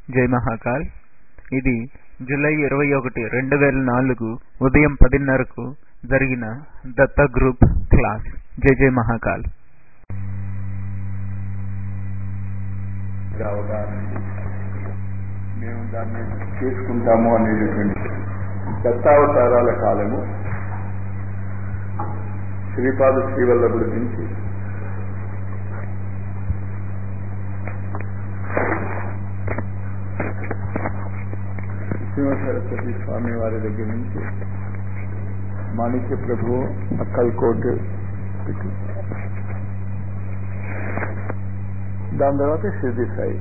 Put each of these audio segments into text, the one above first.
జై మహాకాల్ ఇది జూలై ఇరవై ఒకటి రెండు వేల నాలుగు ఉదయం పదిన్నరకు జరిగిన దత్త గ్రూప్ క్లాస్ జై జై మహాకాల్ అవగాహన మేము దాన్ని చేసుకుంటాము అనేటటువంటి దత్తావతారాల కాలము శ్రీపాద శ్రీవల్లభుడి నుంచి నృసింహ సరస్వతి స్వామి వారి దగ్గర నుంచి మాణిక్య ప్రభు అక్కల్కోట్ దాని తర్వాత షిర్ది సాయి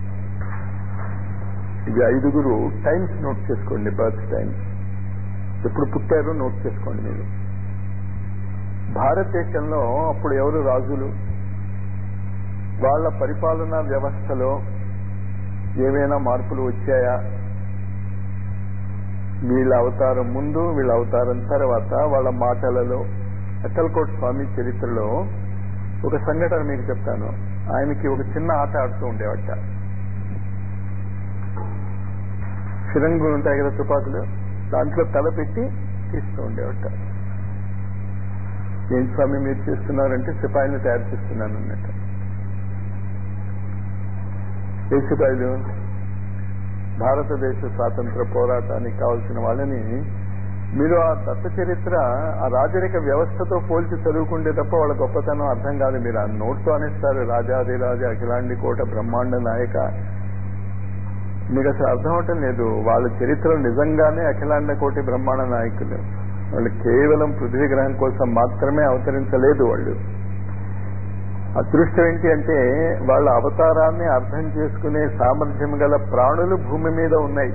ఇవి ఐదుగురు టైమ్స్ నోట్ చేసుకోండి బర్త్ టైమ్స్ ఎప్పుడు పుట్టారో నోట్ చేసుకోండి మీరు భారతదేశంలో అప్పుడు ఎవరు రాజులు వాళ్ళ పరిపాలనా వ్యవస్థలో ఏమైనా మార్పులు వచ్చాయా వీళ్ళ అవతారం ముందు వీళ్ళ అవతారం తర్వాత వాళ్ళ మాటలలో అక్కల్కోట్ స్వామి చరిత్రలో ఒక సంఘటన మీకు చెప్తాను ఆయనకి ఒక చిన్న ఆట ఆడుతూ ఉండేవట ఫిరంగులు ఉంటాయి కదా తుపాకులు దాంట్లో తల పెట్టి తీస్తూ ఉండేవట ఏం స్వామి మీరు చేస్తున్నారంటే సిపాయిని తయారు చేస్తున్నాను అన్నట్టు ఏ సిపాయిలు భారతదేశ స్వాతంత్ర పోరాటానికి కావలసిన వాళ్ళని మీరు ఆ దత్త చరిత్ర ఆ రాజరిక వ్యవస్థతో పోల్చి చదువుకుంటే తప్ప వాళ్ళ గొప్పతనం అర్థం కాదు మీరు ఆ నోట్తో అనేస్తారు రాజాదిరాజ అఖిలాండి కోట బ్రహ్మాండ నాయక మీకు అసలు అర్థం అవటం లేదు వాళ్ళ చరిత్ర నిజంగానే అఖిలాండ కోటి బ్రహ్మాండ నాయకులు వాళ్ళు కేవలం పృథ్వీ గ్రహం కోసం మాత్రమే అవతరించలేదు వాళ్ళు అదృష్టం ఏంటి అంటే వాళ్ళ అవతారాన్ని అర్థం చేసుకునే సామర్థ్యం గల ప్రాణులు భూమి మీద ఉన్నాయి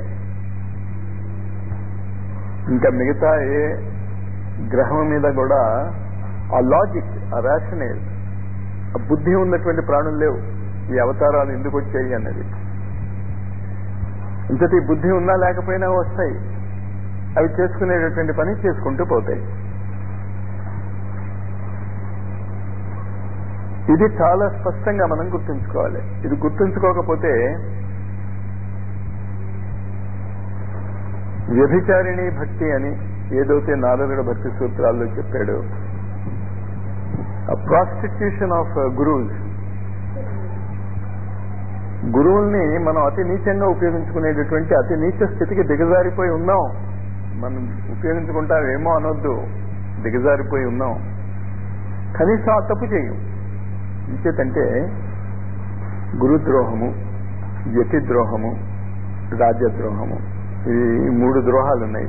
ఇంకా మిగతా ఏ గ్రహం మీద కూడా ఆ లాజిక్ ఆ రేషనల్ ఆ బుద్ధి ఉన్నటువంటి ప్రాణులు లేవు ఈ అవతారాలు ఎందుకు వచ్చాయి అన్నది ఇంతటి బుద్ధి ఉన్నా లేకపోయినా వస్తాయి అవి చేసుకునేటటువంటి పని చేసుకుంటూ పోతాయి ఇది చాలా స్పష్టంగా మనం గుర్తుంచుకోవాలి ఇది గుర్తుంచుకోకపోతే వ్యభిచారిణి భక్తి అని ఏదైతే నారదుడు భక్తి సూత్రాల్లో చెప్పాడు ప్రాస్టిట్యూషన్ ఆఫ్ గురువుస్ గురువుల్ని మనం అతి నీచంగా ఉపయోగించుకునేటటువంటి అతి నీచ స్థితికి దిగజారిపోయి ఉన్నాం మనం ఉపయోగించుకుంటామేమో అనొద్దు దిగజారిపోయి ఉన్నాం కనీసం ఆ తప్పు చేయం ఇంకేతంటే గురుద్రోహము యతిద్రోహము రాజ్యద్రోహము ఇవి మూడు ద్రోహాలు ఉన్నాయి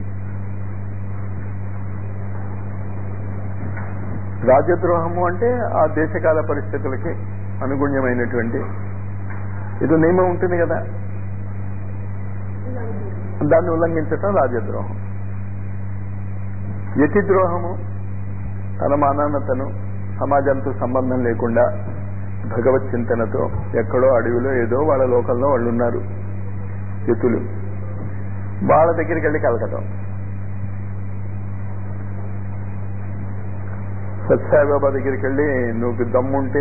రాజ్యద్రోహము అంటే ఆ దేశకాల పరిస్థితులకి అనుగుణ్యమైనటువంటి ఇది నియమం ఉంటుంది కదా దాన్ని ఉల్లంఘించటం రాజ్యద్రోహం యతిద్రోహము తన మానాన్నతను సమాజంతో సంబంధం లేకుండా భగవత్ చింతనతో ఎక్కడో అడవిలో ఏదో వాళ్ళ లోకంలో వాళ్ళు ఉన్నారు యతులు వాళ్ళ దగ్గరికి వెళ్ళి కలకటం సత్సాయిబాబా దగ్గరికి వెళ్ళి నువ్వు దమ్ముంటే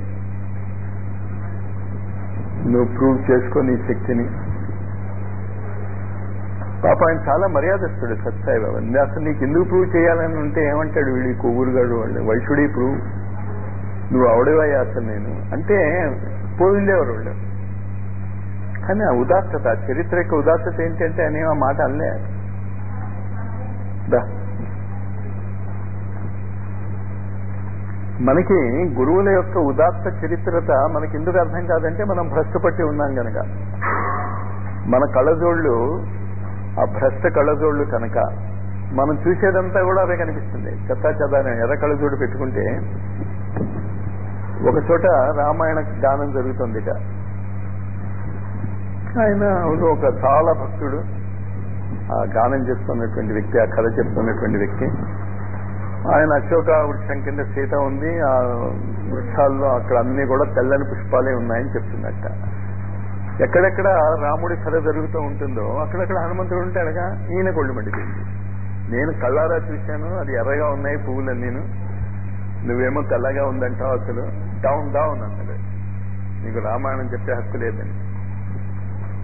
నువ్వు ప్రూవ్ చేసుకో నీ శక్తిని పాప ఆయన చాలా మర్యాదస్తుడు సత్సాయిబాబా అసలు నీకు ఎందుకు ప్రూవ్ చేయాలని ఉంటే ఏమంటాడు వీడి కొవ్వూరుగాడు వాళ్ళు వైషుడి ప్రూవ్ నువ్వు అవడేవయ్యా అసలు నేను అంటే పోయిండేవారు వాళ్ళు కానీ ఆ ఉదాత్తత చరిత్ర యొక్క ఉదాత్తత ఏంటంటే అనే ఆ మాట అనలే మనకి గురువుల యొక్క ఉదాత్త చరిత్రత మనకి ఎందుకు అర్థం కాదంటే మనం భ్రష్టపట్టి ఉన్నాం కనుక మన కళ్ళజోళ్ళు ఆ భ్రష్ట కళ్ళజోళ్ళు కనుక మనం చూసేదంతా కూడా అవే కనిపిస్తుంది చెత్తా చెదాన ఎర్ర కళ్ళజోడు పెట్టుకుంటే ఒక చోట రామాయణ గానం జరుగుతుంది ఇక ఆయన ఒక చాలా భక్తుడు ఆ గానం చేస్తున్నటువంటి వ్యక్తి ఆ కథ చెప్తున్నటువంటి వ్యక్తి ఆయన అశోక వృక్షం కింద సీత ఉంది ఆ వృక్షాల్లో అక్కడ అన్ని కూడా తెల్లని పుష్పాలే ఉన్నాయని చెప్తున్నట్ట ఎక్కడెక్కడ రాముడి కథ జరుగుతూ ఉంటుందో అక్కడక్కడ హనుమంతుడు ఉంటాడుగా ఈయన కొళ్ళు మండిపోయింది నేను కళ్ళారా చూశాను అది ఎర్రగా ఉన్నాయి పువ్వులు నేను నువ్వేమో తెల్లగా ఉందంటావు అసలు డౌన్ డౌన్ అన్నాడు నీకు రామాయణం చెప్పే హక్కు లేదని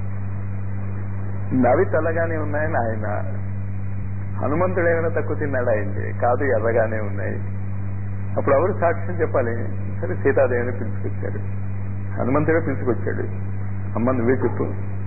నవి తెల్లగానే ఉన్నాయని ఆయన హనుమంతుడు ఏమైనా తక్కువ తిన్నాడు ఆయనది కాదు ఎర్రగానే ఉన్నాయి అప్పుడు ఎవరు సాక్ష్యం చెప్పాలి సరే సీతాదేవిని పిలుచుకొచ్చాడు హనుమంతుడే పిలుచుకొచ్చాడు అమ్మ నువ్వే చెప్పు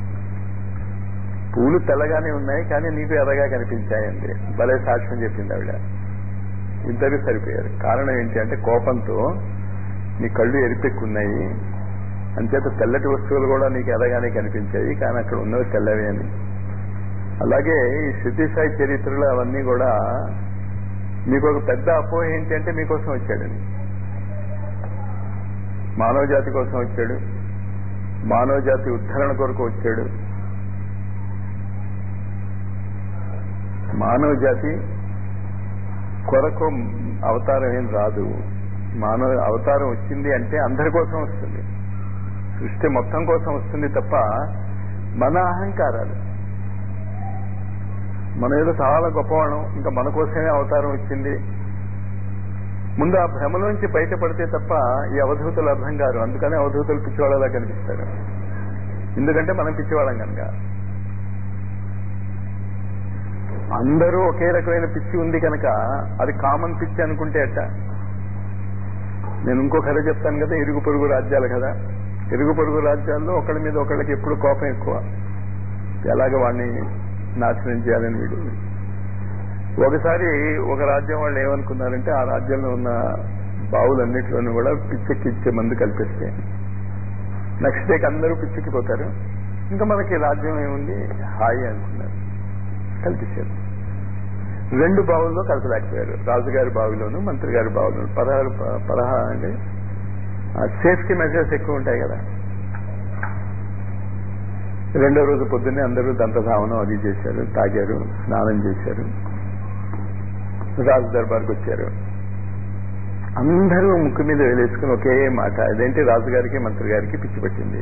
పూలు తెల్లగానే ఉన్నాయి కానీ నీకు ఎర్రగా కనిపించాయండి భలే సాక్ష్యం చెప్పింది ఆవిడ ఇద్దరు సరిపోయారు కారణం ఏంటి అంటే కోపంతో నీ కళ్ళు ఎరిపెక్కున్నాయి అంచేత తెల్లటి వస్తువులు కూడా నీకు ఎర్రగానే కనిపించాయి కానీ అక్కడ ఉన్నవి తెల్లవే అని అలాగే ఈ శృతి సాయి చరిత్రలు అవన్నీ కూడా మీకు ఒక పెద్ద అపోహ ఏంటి అంటే మీకోసం వచ్చాడని మానవ జాతి కోసం వచ్చాడు మానవ జాతి ఉద్ధరణ కొరకు వచ్చాడు మానవ జాతి కొరకు అవతారం ఏం రాదు మానవ అవతారం వచ్చింది అంటే అందరి కోసం వస్తుంది సృష్టి మొత్తం కోసం వస్తుంది తప్ప మన అహంకారాలు మన ఏదో చాలా గొప్పవాళ్ళం ఇంకా మన కోసమే అవతారం వచ్చింది ముందు ఆ భ్రమలోంచి బయటపడితే తప్ప ఈ అవధూతలు అర్థం కారు అందుకనే అవధూతలు పిచ్చివాళ్ళలా కనిపిస్తారు ఎందుకంటే మనం పిచ్చివాళ్ళం కనుక అందరూ ఒకే రకమైన పిచ్చి ఉంది కనుక అది కామన్ పిచ్చి అనుకుంటే అట్ట నేను ఇంకో కథ చెప్తాను కదా ఇరుగు పొరుగు రాజ్యాలు కదా ఇరుగు పొరుగు రాజ్యాల్లో ఒకళ్ళ మీద ఒకళ్ళకి ఎప్పుడు కోపం ఎక్కువ ఎలాగ వాడిని నాశనం చేయాలని వీడు ఒకసారి ఒక రాజ్యం వాళ్ళు ఏమనుకున్నారంటే ఆ రాజ్యంలో ఉన్న బావులన్నిటిలోనూ కూడా పిచ్చెక్కిచ్చే మందు కల్పిస్తే నెక్స్ట్ డేకి అందరూ పిచ్చెక్కిపోతారు ఇంకా మనకి రాజ్యం ఏముంది హాయి అనుకున్నారు కల్పించారు రెండు బావుల్లో కలపలేకపోయారు రాజుగారి బావిలోను మంత్రి గారి బావిలోను పదహారు పదహారు అంటే సేఫ్టీ మెజర్స్ ఎక్కువ ఉంటాయి కదా రెండో రోజు పొద్దున్నే అందరూ దంతధావనం అది చేశారు తాగారు స్నానం చేశారు రాజు దర్బార్కి వచ్చారు అందరూ ముక్కు మీద వేలేసుకుని ఒకే మాట అదేంటి రాజుగారికి మంత్రి గారికి పిచ్చి పట్టింది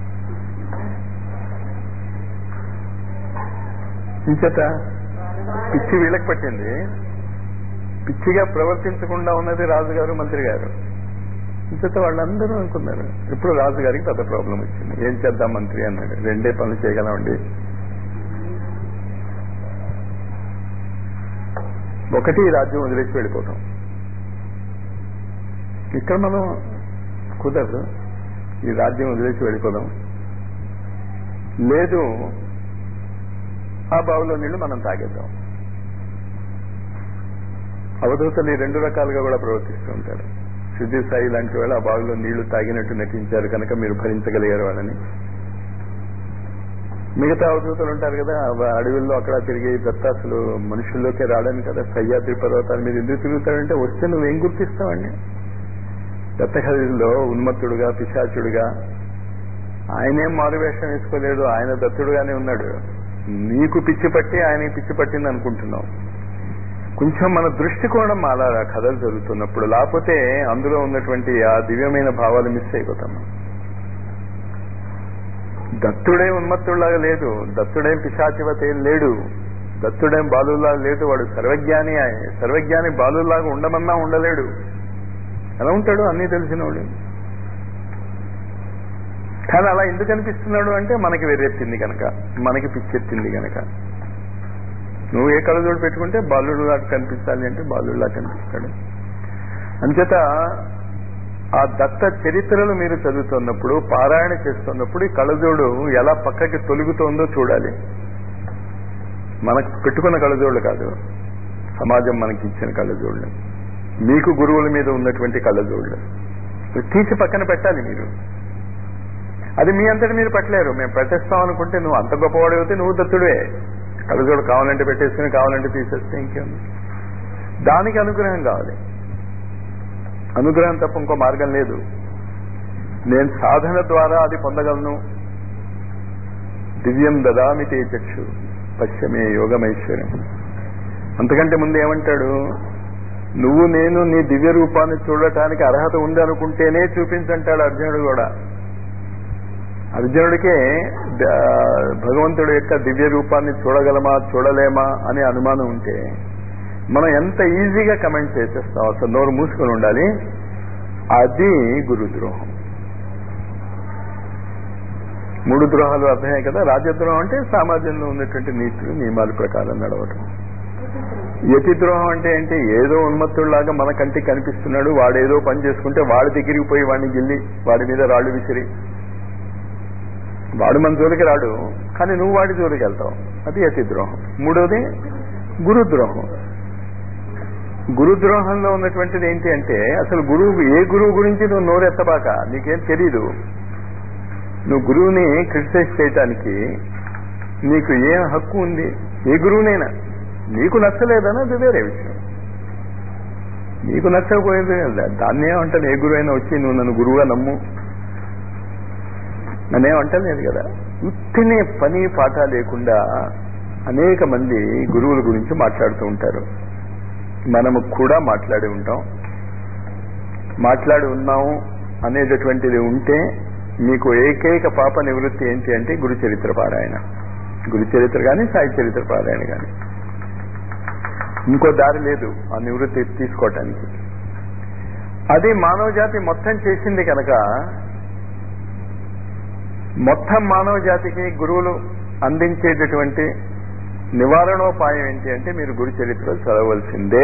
ఇంచేత పిచ్చి వీళ్ళకి పట్టింది పిచ్చిగా ప్రవర్తించకుండా ఉన్నది రాజుగారు మంత్రి గారు ఇంచేత వాళ్ళందరూ అనుకున్నారు ఇప్పుడు రాజుగారికి పెద్ద ప్రాబ్లం వచ్చింది ఏం చేద్దాం మంత్రి అన్నాడు రెండే పనులు చేయగలమండి ఒకటి రాజ్యం వదిలేసి వెళ్ళిపోతాం ఇక్కడ మనం కుదరదు ఈ రాజ్యం వదిలేసి వెళ్ళిపోదాం లేదు ఆ బావిలో నీళ్లు మనం తాగేద్దాం అవధూతలు ఈ రెండు రకాలుగా కూడా ప్రవర్తిస్తూ ఉంటారు సిద్ధి సాయి లాంటి వాళ్ళు ఆ బావిలో నీళ్లు తాగినట్టు నటించారు కనుక మీరు భరించగలిగారు వాళ్ళని మిగతా అవధూతలు ఉంటారు కదా అడవుల్లో అక్కడ తిరిగి దత్తాసులు మనుషుల్లోకి రావడానికి కదా సహ్యాద్రి పర్వతాల మీద ఎందుకు తిరుగుతాడంటే వస్తే నువ్వేం గుర్తిస్తావండి దత్తఖరీలో ఉన్మత్తుడుగా పిశాచుడుగా ఆయనేం మారువేషం వేసుకోలేడు ఆయన దత్తుడుగానే ఉన్నాడు నీకు పిచ్చి పట్టి ఆయన పిచ్చి పట్టింది అనుకుంటున్నావు కొంచెం మన దృష్టికోణం మారాలి కథలు జరుగుతున్నప్పుడు లేకపోతే అందులో ఉన్నటువంటి ఆ దివ్యమైన భావాలు మిస్ అయిపోతాం దత్తుడే ఉన్మత్తుడిలాగా లేదు దత్తుడేం పిశాచివత ఏం లేడు దత్తుడేం బాలులాగా లేదు వాడు సర్వజ్ఞాని సర్వజ్ఞాని బాలులాగా ఉండమన్నా ఉండలేడు ఎలా ఉంటాడు అన్నీ తెలిసినవాడు కానీ అలా ఎందుకు అనిపిస్తున్నాడు అంటే మనకి వెర్రెత్తింది కనుక మనకి పిచ్చెత్తింది కనుక నువ్వు ఏ కళ్ళజోడు పెట్టుకుంటే బాలుడులా కనిపించాలి అంటే బాలుడులా కనిపిస్తాడు అంచేత ఆ దత్త చరిత్రలు మీరు చదువుతున్నప్పుడు పారాయణ చేస్తున్నప్పుడు ఈ కళ్ళజోడు ఎలా పక్కకి తొలుగుతోందో చూడాలి మనకు పెట్టుకున్న కళ్ళజోళ్ళు కాదు సమాజం మనకి ఇచ్చిన కళ్ళజోళ్ళు మీకు గురువుల మీద ఉన్నటువంటి కళ్ళజోళ్ళు తీసి పక్కన పెట్టాలి మీరు అది మీ అంతటి మీరు పెట్టలేరు మేము పెట్టేస్తాం అనుకుంటే నువ్వు అంత గొప్పవాడు అయితే నువ్వు దత్తుడే కళ్ళజోడు కావాలంటే పెట్టేసుకుని కావాలంటే తీసేస్తే ఇంకేం దానికి అనుగ్రహం కావాలి అనుగ్రహం తప్ప ఇంకో మార్గం లేదు నేను సాధన ద్వారా అది పొందగలను దివ్యం దదామి తే చక్షు పశ్చమే యోగమైశ్వర్యం అంతకంటే ముందు ఏమంటాడు నువ్వు నేను నీ దివ్య రూపాన్ని చూడటానికి అర్హత ఉంది అనుకుంటేనే చూపించంటాడు అర్జునుడు కూడా అర్జునుడికే భగవంతుడి యొక్క దివ్య రూపాన్ని చూడగలమా చూడలేమా అనే అనుమానం ఉంటే మనం ఎంత ఈజీగా కమెంట్ చేసేస్తాం అసలు నోరు మూసుకొని ఉండాలి అది గురుద్రోహం మూడు ద్రోహాలు అర్థమయ్యాయి కదా రాజద్రోహం అంటే సమాజంలో ఉన్నటువంటి నీతులు నియమాల ప్రకారం నడవటం యతి ద్రోహం అంటే ఏంటి ఏదో ఉన్మత్తుడిలాగా మన కంటికి కనిపిస్తున్నాడు వాడు ఏదో పని చేసుకుంటే వాడి దగ్గరికి పోయి వాడిని గిల్లి వాడి మీద రాళ్ళు విసిరి వాడు మన జోలికి రాడు కానీ నువ్వు వాడి జోలికి వెళ్తావు అది యతి ద్రోహం మూడోది గురుద్రోహం గురుద్రోహంలో ఉన్నటువంటిది ఏంటి అంటే అసలు గురువు ఏ గురువు గురించి నువ్వు నోరెత్తబాక నీకేం తెలీదు నువ్వు గురువుని క్రిటిసైజ్ చేయటానికి నీకు ఏం హక్కు ఉంది ఏ గురువునైనా నీకు నచ్చలేదని అది వేరే విషయం నీకు నచ్చకపోయేది దాన్ని ఏమంటాను ఏ గురువు అయినా వచ్చి నువ్వు నన్ను గురువుగా నమ్ము నన్నేమంటలేదు కదా ఉత్తినే పని పాట లేకుండా అనేక మంది గురువుల గురించి మాట్లాడుతూ ఉంటారు మనము కూడా మాట్లాడి ఉంటాం మాట్లాడి ఉన్నాము అనేటటువంటిది ఉంటే మీకు ఏకైక పాప నివృత్తి ఏంటి అంటే గురు చరిత్ర పారాయణ గురు చరిత్ర కానీ సాయి చరిత్ర పారాయణ కానీ ఇంకో దారి లేదు ఆ నివృత్తి తీసుకోవటానికి అది మానవ జాతి మొత్తం చేసింది కనుక మొత్తం మానవ జాతికి గురువులు అందించేటటువంటి నివారణోపాయం ఏంటి అంటే మీరు గురు చరిత్ర చదవలసిందే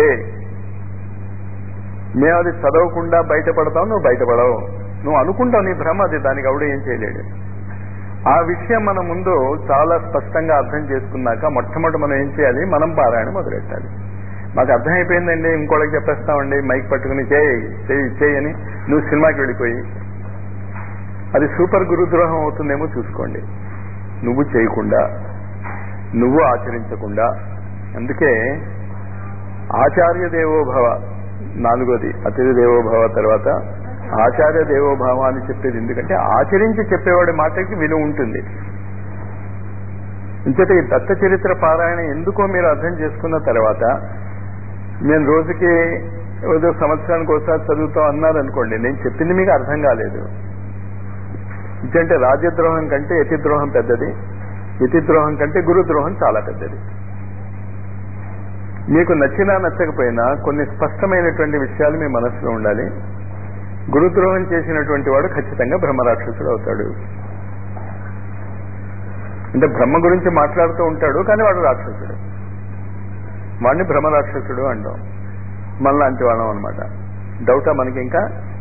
మేము అది చదవకుండా బయటపడతావు నువ్వు బయటపడవు నువ్వు అనుకుంటావు నీ భ్రమ అది దానికి ఆవిడ ఏం చేయలేడు ఆ విషయం మన ముందు చాలా స్పష్టంగా అర్థం చేసుకున్నాక మొట్టమొదటి మనం ఏం చేయాలి మనం పారాయణ మొదలెట్టాలి మాకు అర్థమైపోయిందండి ఇంకోళ్ళకి చెప్పేస్తామండి మైక్ పట్టుకుని చేయి చేయి చేయని నువ్వు సినిమాకి వెళ్ళిపోయి అది సూపర్ గురుద్రోహం అవుతుందేమో చూసుకోండి నువ్వు చేయకుండా నువ్వు ఆచరించకుండా అందుకే ఆచార్య దేవోభవ నాలుగోది అతిథి దేవోభవ తర్వాత ఆచార్య దేవోభవ అని చెప్పేది ఎందుకంటే ఆచరించి చెప్పేవాడి మాటకి విలువ ఉంటుంది ఇంతటి ఈ దత్త చరిత్ర పారాయణ ఎందుకో మీరు అర్థం చేసుకున్న తర్వాత నేను రోజుకి ఏదో సంవత్సరానికి ఒకసారి చదువుతాం అన్నారు అనుకోండి నేను చెప్పింది మీకు అర్థం కాలేదు ఇదంటే రాజ్యద్రోహం కంటే యతిద్రోహం పెద్దది యతిద్రోహం కంటే గురుద్రోహం చాలా పెద్దది మీకు నచ్చినా నచ్చకపోయినా కొన్ని స్పష్టమైనటువంటి విషయాలు మీ మనసులో ఉండాలి గురుద్రోహం చేసినటువంటి వాడు ఖచ్చితంగా బ్రహ్మరాక్షసుడు అవుతాడు అంటే బ్రహ్మ గురించి మాట్లాడుతూ ఉంటాడు కానీ వాడు రాక్షసుడు వాడిని బ్రహ్మరాక్షసుడు అంటాం మనలాంటి వాళ్ళం అనమాట డౌటా మనకి ఇంకా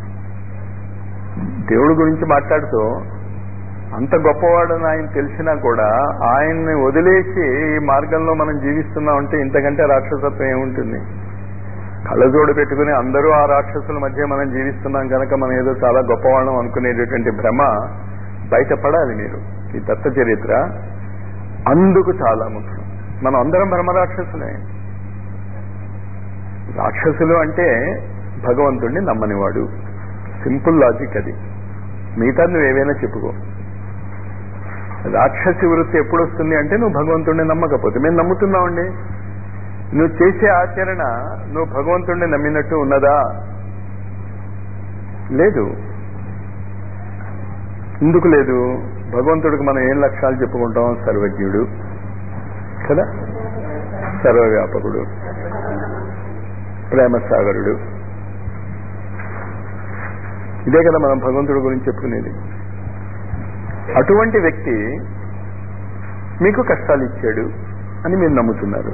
దేవుడి గురించి మాట్లాడుతూ అంత గొప్పవాడని ఆయన తెలిసినా కూడా ఆయన్ని వదిలేసి ఈ మార్గంలో మనం జీవిస్తున్నాం అంటే ఇంతకంటే రాక్షసత్వం ఏముంటుంది కళ్ళజోడు పెట్టుకుని అందరూ ఆ రాక్షసుల మధ్య మనం జీవిస్తున్నాం కనుక మనం ఏదో చాలా గొప్పవాళ్ళం అనుకునేటటువంటి భ్రమ బయటపడాలి మీరు ఈ దత్త చరిత్ర అందుకు చాలా ముఖ్యం మనం అందరం భ్రమ రాక్షసులే రాక్షసులు అంటే భగవంతుణ్ణి నమ్మనివాడు సింపుల్ లాజిక్ అది మిగతా నువ్వు ఏవైనా చెప్పుకో రాక్షసి వృత్తి ఎప్పుడు వస్తుంది అంటే నువ్వు భగవంతుడిని నమ్మకపోతే మేము నమ్ముతున్నామండి నువ్వు చేసే ఆచరణ నువ్వు భగవంతుడిని నమ్మినట్టు ఉన్నదా లేదు ఎందుకు లేదు భగవంతుడికి మనం ఏం లక్ష్యాలు చెప్పుకుంటాం సర్వజ్ఞుడు కదా సర్వవ్యాపకుడు ప్రేమసాగరుడు ఇదే కదా మనం భగవంతుడి గురించి చెప్పుకునేది అటువంటి వ్యక్తి మీకు కష్టాలు ఇచ్చాడు అని మీరు నమ్ముతున్నారు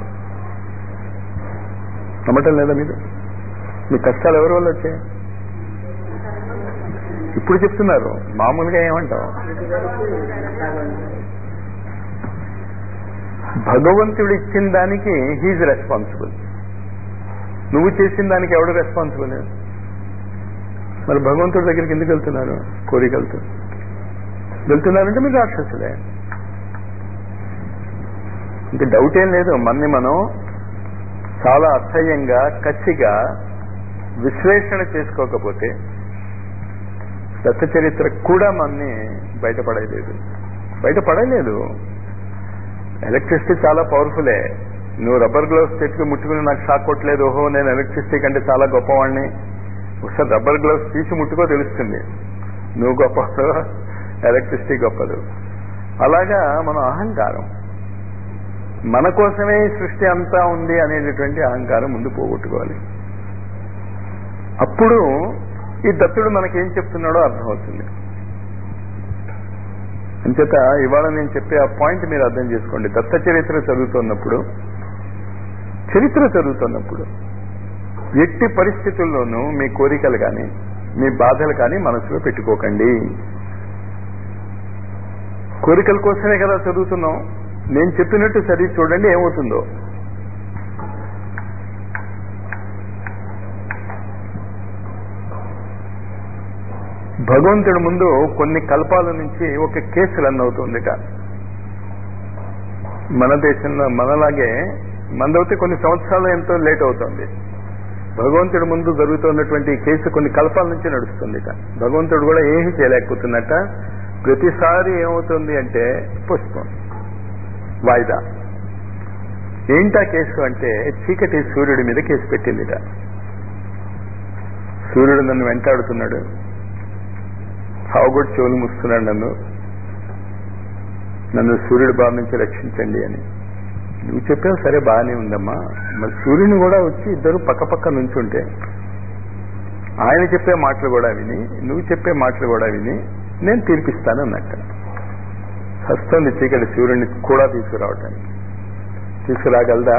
నమ్మటం లేదా మీరు మీ కష్టాలు ఎవరి వల్ల వచ్చాయి ఇప్పుడు చెప్తున్నారు మామూలుగా ఏమంటావు భగవంతుడు ఇచ్చిన దానికి హీజ్ రెస్పాన్సిబుల్ నువ్వు చేసిన దానికి ఎవడు రెస్పాన్సిబుల్ మరి భగవంతుడి దగ్గరికి ఎందుకు వెళ్తున్నారు కోరికలతో వెళ్తున్నారంటే మీరు రాక్షసులే ఇంక డౌట్ ఏం లేదు మన్ని మనం చాలా అసహ్యంగా కచ్చిగా విశ్లేషణ చేసుకోకపోతే దత్త చరిత్ర కూడా మన్ని బయటపడలేదు బయటపడలేదు ఎలక్ట్రిసిటీ చాలా పవర్ఫులే నువ్వు రబ్బర్ గ్లౌస్ పెట్టుకుని ముట్టుకుని నాకు షాక్ కొట్టలేదు ఓహో నేను ఎలక్ట్రిసిటీ కంటే చాలా గొప్పవాడిని ఒకసారి రబ్బర్ గ్లౌస్ తీసి ముట్టుకో తెలుస్తుంది నువ్వు గొప్ప ఎలక్ట్రిసిటీ గొప్పదు అలాగా మనం అహంకారం మన కోసమే ఈ సృష్టి అంతా ఉంది అనేటటువంటి అహంకారం ముందు పోగొట్టుకోవాలి అప్పుడు ఈ దత్తుడు మనకేం చెప్తున్నాడో అర్థమవుతుంది అంచేత ఇవాళ నేను చెప్పే ఆ పాయింట్ మీరు అర్థం చేసుకోండి దత్త చరిత్ర చదువుతున్నప్పుడు చరిత్ర చదువుతున్నప్పుడు ఎట్టి పరిస్థితుల్లోనూ మీ కోరికలు కానీ మీ బాధలు కానీ మనసులో పెట్టుకోకండి కోరికల కోసమే కదా చదువుతున్నాం నేను చెప్పినట్టు చదివి చూడండి ఏమవుతుందో భగవంతుడి ముందు కొన్ని కల్పాల నుంచి ఒక కేసు రన్ అవుతుందిట మన దేశంలో మనలాగే మనదైతే కొన్ని సంవత్సరాలు ఎంతో లేట్ అవుతుంది భగవంతుడి ముందు జరుగుతున్నటువంటి ఈ కేసు కొన్ని కల్పాల నుంచి నడుస్తుందిట భగవంతుడు కూడా ఏమీ చేయలేకపోతున్నట్ట ప్రతిసారి ఏమవుతుంది అంటే పుష్పం వాయిదా ఏంటా కేసు అంటే చీకటి సూర్యుడి మీద కేసు పెట్టిందిట సూర్యుడు నన్ను వెంటాడుతున్నాడు సావుగొట్టి చెవులు మూస్తున్నాడు నన్ను నన్ను సూర్యుడి బాధ నుంచి రక్షించండి అని నువ్వు చెప్పావు సరే బాగానే ఉందమ్మా మరి సూర్యుని కూడా వచ్చి ఇద్దరు పక్క పక్క నుంచుంటే ఆయన చెప్పే మాటలు కూడా విని నువ్వు చెప్పే మాటలు కూడా విని నేను తీర్పిస్తాను అన్నట్టు వస్తుంది చీకటి సూర్యుని కూడా తీసుకురావటానికి తీసుకురాగలదా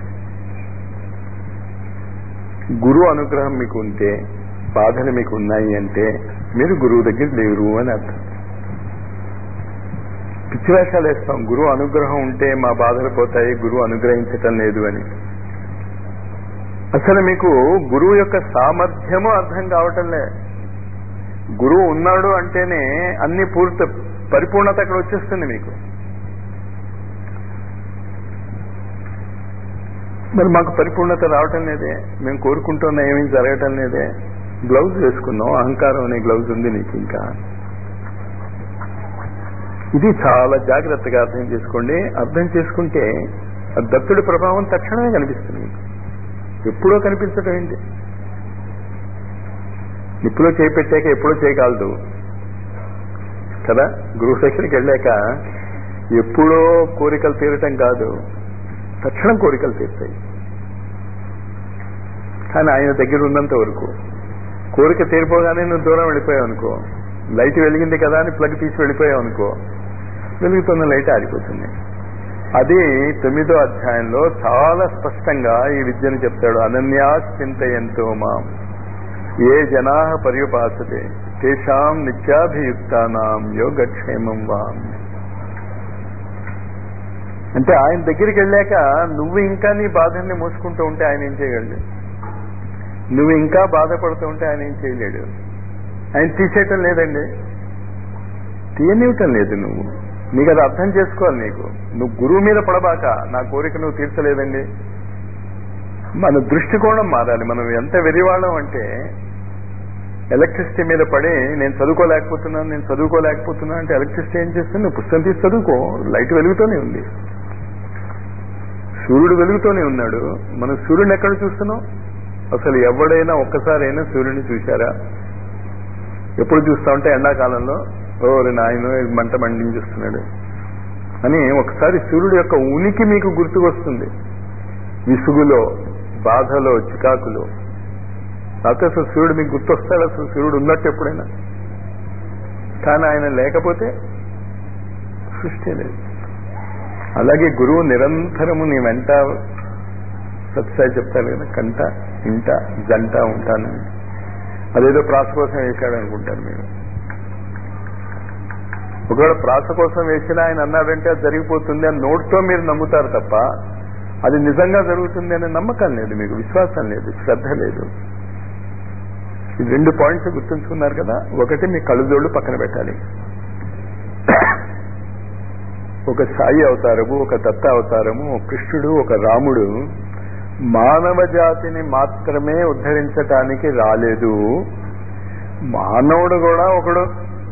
గురువు అనుగ్రహం మీకు ఉంటే బాధలు మీకు ఉన్నాయి అంటే మీరు గురువు దగ్గర లేరు అని అర్థం పిచ్చి వేషాలు వేస్తాం గురువు అనుగ్రహం ఉంటే మా బాధలు పోతాయి గురువు అనుగ్రహించటం లేదు అని అసలు మీకు గురువు యొక్క సామర్థ్యము అర్థం కావటంలే గురువు ఉన్నాడు అంటేనే అన్ని పూర్తి పరిపూర్ణత అక్కడ వచ్చేస్తుంది మీకు మరి మాకు పరిపూర్ణత రావటం లేదే మేము కోరుకుంటున్న ఏమీ జరగటం లేదే గ్లౌజ్ వేసుకున్నాం అహంకారం అనే గ్లౌజ్ ఉంది నీకు ఇంకా ఇది చాలా జాగ్రత్తగా అర్థం చేసుకోండి అర్థం చేసుకుంటే ఆ దత్తుడి ప్రభావం తక్షణమే కనిపిస్తుంది మీకు ఎప్పుడో కనిపించడం ఏంటి నిప్పులో చేపెట్టాక ఎప్పుడో చేయగలదు కదా గురువు దగ్గరికి వెళ్ళాక ఎప్పుడో కోరికలు తీరటం కాదు తక్షణం కోరికలు తీరుతాయి కానీ ఆయన దగ్గర ఉన్నంత వరకు కోరిక తీరిపోగానే నువ్వు దూరం వెళ్ళిపోయావు అనుకో లైట్ వెలిగింది కదా అని ప్లగ్ తీసి వెళ్ళిపోయావు అనుకో వెలుగుతున్న లైట్ ఆరిపోతుంది అది తొమ్మిదో అధ్యాయంలో చాలా స్పష్టంగా ఈ విద్యను చెప్తాడు అనన్యా చింతయంతో మాం ఏ జనా పర్యుపాసతే తేషాం నిత్యాభియుక్తానాం యోగక్షేమం వాం అంటే ఆయన దగ్గరికి వెళ్ళాక నువ్వు ఇంకా నీ బాధల్ని మోసుకుంటూ ఉంటే ఆయన ఏం చేయగలడు నువ్వు ఇంకా బాధపడుతూ ఉంటే ఆయన ఏం చేయలేడు ఆయన తీసేయటం లేదండి తీయనివ్వటం లేదు నువ్వు నీకు అది అర్థం చేసుకోవాలి నీకు నువ్వు గురువు మీద పడబాక నా కోరిక నువ్వు తీర్చలేదండి మన దృష్టికోణం మారాలి మనం ఎంత వెరివాళ్ళం అంటే ఎలక్ట్రిసిటీ మీద పడి నేను చదువుకోలేకపోతున్నాను నేను చదువుకోలేకపోతున్నాను అంటే ఎలక్ట్రిసిటీ ఏం చేస్తుంది నువ్వు పుస్తకం తీసి చదువుకో లైట్ వెలుగుతూనే ఉంది సూర్యుడు వెలుగుతూనే ఉన్నాడు మనం సూర్యుడిని ఎక్కడ చూస్తున్నాం అసలు ఎవడైనా ఒక్కసారైనా సూర్యుడిని చూశారా ఎప్పుడు చూస్తా ఉంటే ఎండాకాలంలో ఓ నాయన మంట మండించేస్తున్నాడు అని ఒకసారి సూర్యుడు యొక్క ఉనికి మీకు గుర్తుకొస్తుంది విసుగులో బాధలో చికాకులో లేకపోతే అసలు సూర్యుడు మీకు గుర్తొస్తాడు అసలు సూర్యుడు ఉన్నట్టు ఎప్పుడైనా కానీ ఆయన లేకపోతే సృష్టి లేదు అలాగే గురువు నిరంతరము నీ వెంట సత్సాయి చెప్తారు కదా కంట ఇంట జంట ఉంటానని అదేదో ప్రాస కోసం వేశాడు అనుకుంటారు మీరు ఒకవేళ ప్రాస కోసం వేసినా ఆయన అన్నాడంటే అది జరిగిపోతుంది అని నోట్తో మీరు నమ్ముతారు తప్ప అది నిజంగా జరుగుతుంది అనే నమ్మకం లేదు మీకు విశ్వాసం లేదు శ్రద్ధ లేదు ఈ రెండు పాయింట్స్ గుర్తుంచుకున్నారు కదా ఒకటి మీ కళ్ళుజోళ్ళు పక్కన పెట్టాలి ఒక సాయి అవతారము ఒక దత్త అవతారము ఒక కృష్ణుడు ఒక రాముడు మానవ జాతిని మాత్రమే ఉద్ధరించటానికి రాలేదు మానవుడు కూడా ఒకడు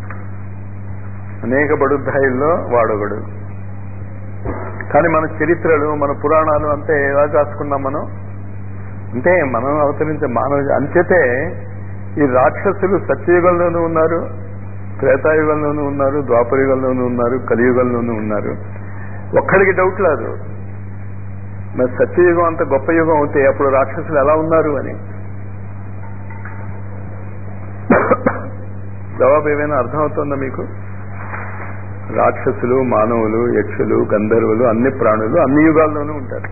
అనేక బడుద్ధాయిల్లో వాడొకడు కానీ మన చరిత్రలు మన పురాణాలు అంతే ఎలా రాసుకున్నాం మనం అంటే మనం అవతరించే మానవ అంచేతే ఈ రాక్షసులు సత్యయుగంలోనూ ఉన్నారు త్రేతాయుగంలోనూ ఉన్నారు ద్వాపరయుగంలోనూ ఉన్నారు కలియుగంలోనూ ఉన్నారు ఒక్కడికి డౌట్ లేదు మరి సత్యయుగం అంత గొప్ప యుగం అవుతే అప్పుడు రాక్షసులు ఎలా ఉన్నారు అని జవాబు ఏమైనా అర్థమవుతుందా మీకు రాక్షసులు మానవులు యక్షులు గంధర్వులు అన్ని ప్రాణులు అన్ని యుగాల్లోనూ ఉంటారు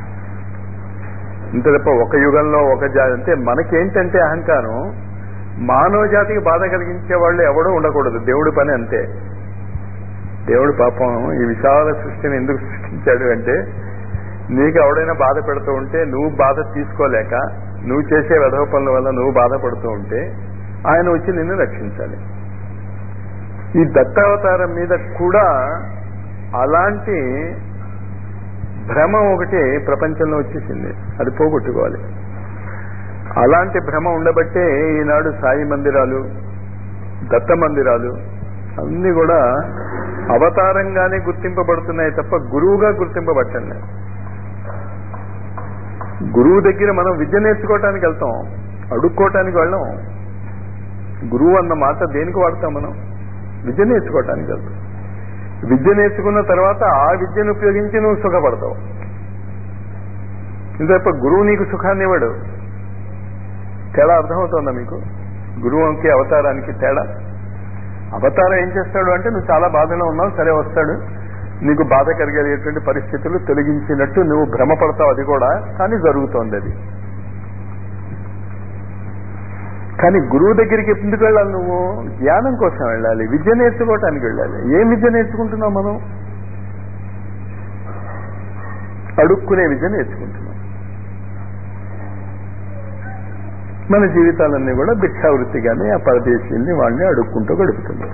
ఇంత తప్ప ఒక యుగంలో ఒక జాతి అంటే మనకేంటంటే అహంకారం మానవ జాతికి బాధ కలిగించే వాళ్ళు ఎవడో ఉండకూడదు దేవుడి పని అంతే దేవుడు పాపం ఈ విశాల సృష్టిని ఎందుకు సృష్టించాడు అంటే నీకు ఎవడైనా బాధ పెడుతూ ఉంటే నువ్వు బాధ తీసుకోలేక నువ్వు చేసే వెధవ పనుల వల్ల నువ్వు బాధపడుతూ ఉంటే ఆయన వచ్చి నిన్ను రక్షించాలి ఈ దత్తావతారం మీద కూడా అలాంటి భ్రమ ఒకటి ప్రపంచంలో వచ్చేసింది అది పోగొట్టుకోవాలి అలాంటి భ్రమ ఉండబట్టే ఈనాడు సాయి మందిరాలు దత్త మందిరాలు అన్ని కూడా అవతారంగానే గుర్తింపబడుతున్నాయి తప్ప గురువుగా గుర్తింపబట్టండి గురువు దగ్గర మనం విద్య నేర్చుకోవటానికి వెళ్తాం అడుక్కోవటానికి వెళ్ళాం గురువు అన్న మాట దేనికి వాడతాం మనం విద్య నేర్చుకోవటానికి వెళ్తాం విద్య నేర్చుకున్న తర్వాత ఆ విద్యను ఉపయోగించి నువ్వు సుఖపడతావు ఇంతప్ప గురువు నీకు సుఖాన్ని ఇవ్వడు తేడా అర్థమవుతుందా మీకు గురువుకి అవతారానికి తేడా అవతారం ఏం చేస్తాడు అంటే నువ్వు చాలా బాధలో ఉన్నావు సరే వస్తాడు నీకు బాధ కలిగేటువంటి పరిస్థితులు తొలగించినట్టు నువ్వు భ్రమపడతావు అది కూడా కానీ జరుగుతోంది అది కానీ గురువు దగ్గరికి ఎందుకు వెళ్ళాలి నువ్వు జ్ఞానం కోసం వెళ్ళాలి విద్య నేర్చుకోవటానికి వెళ్ళాలి ఏం విద్య నేర్చుకుంటున్నావు మనం అడుక్కునే విద్య నేర్చుకుంటున్నాం మన జీవితాలన్నీ కూడా భిక్షావృత్తిగానే ఆ పరదేశీయుల్ని వాళ్ళని అడుక్కుంటూ గడుపుతున్నాం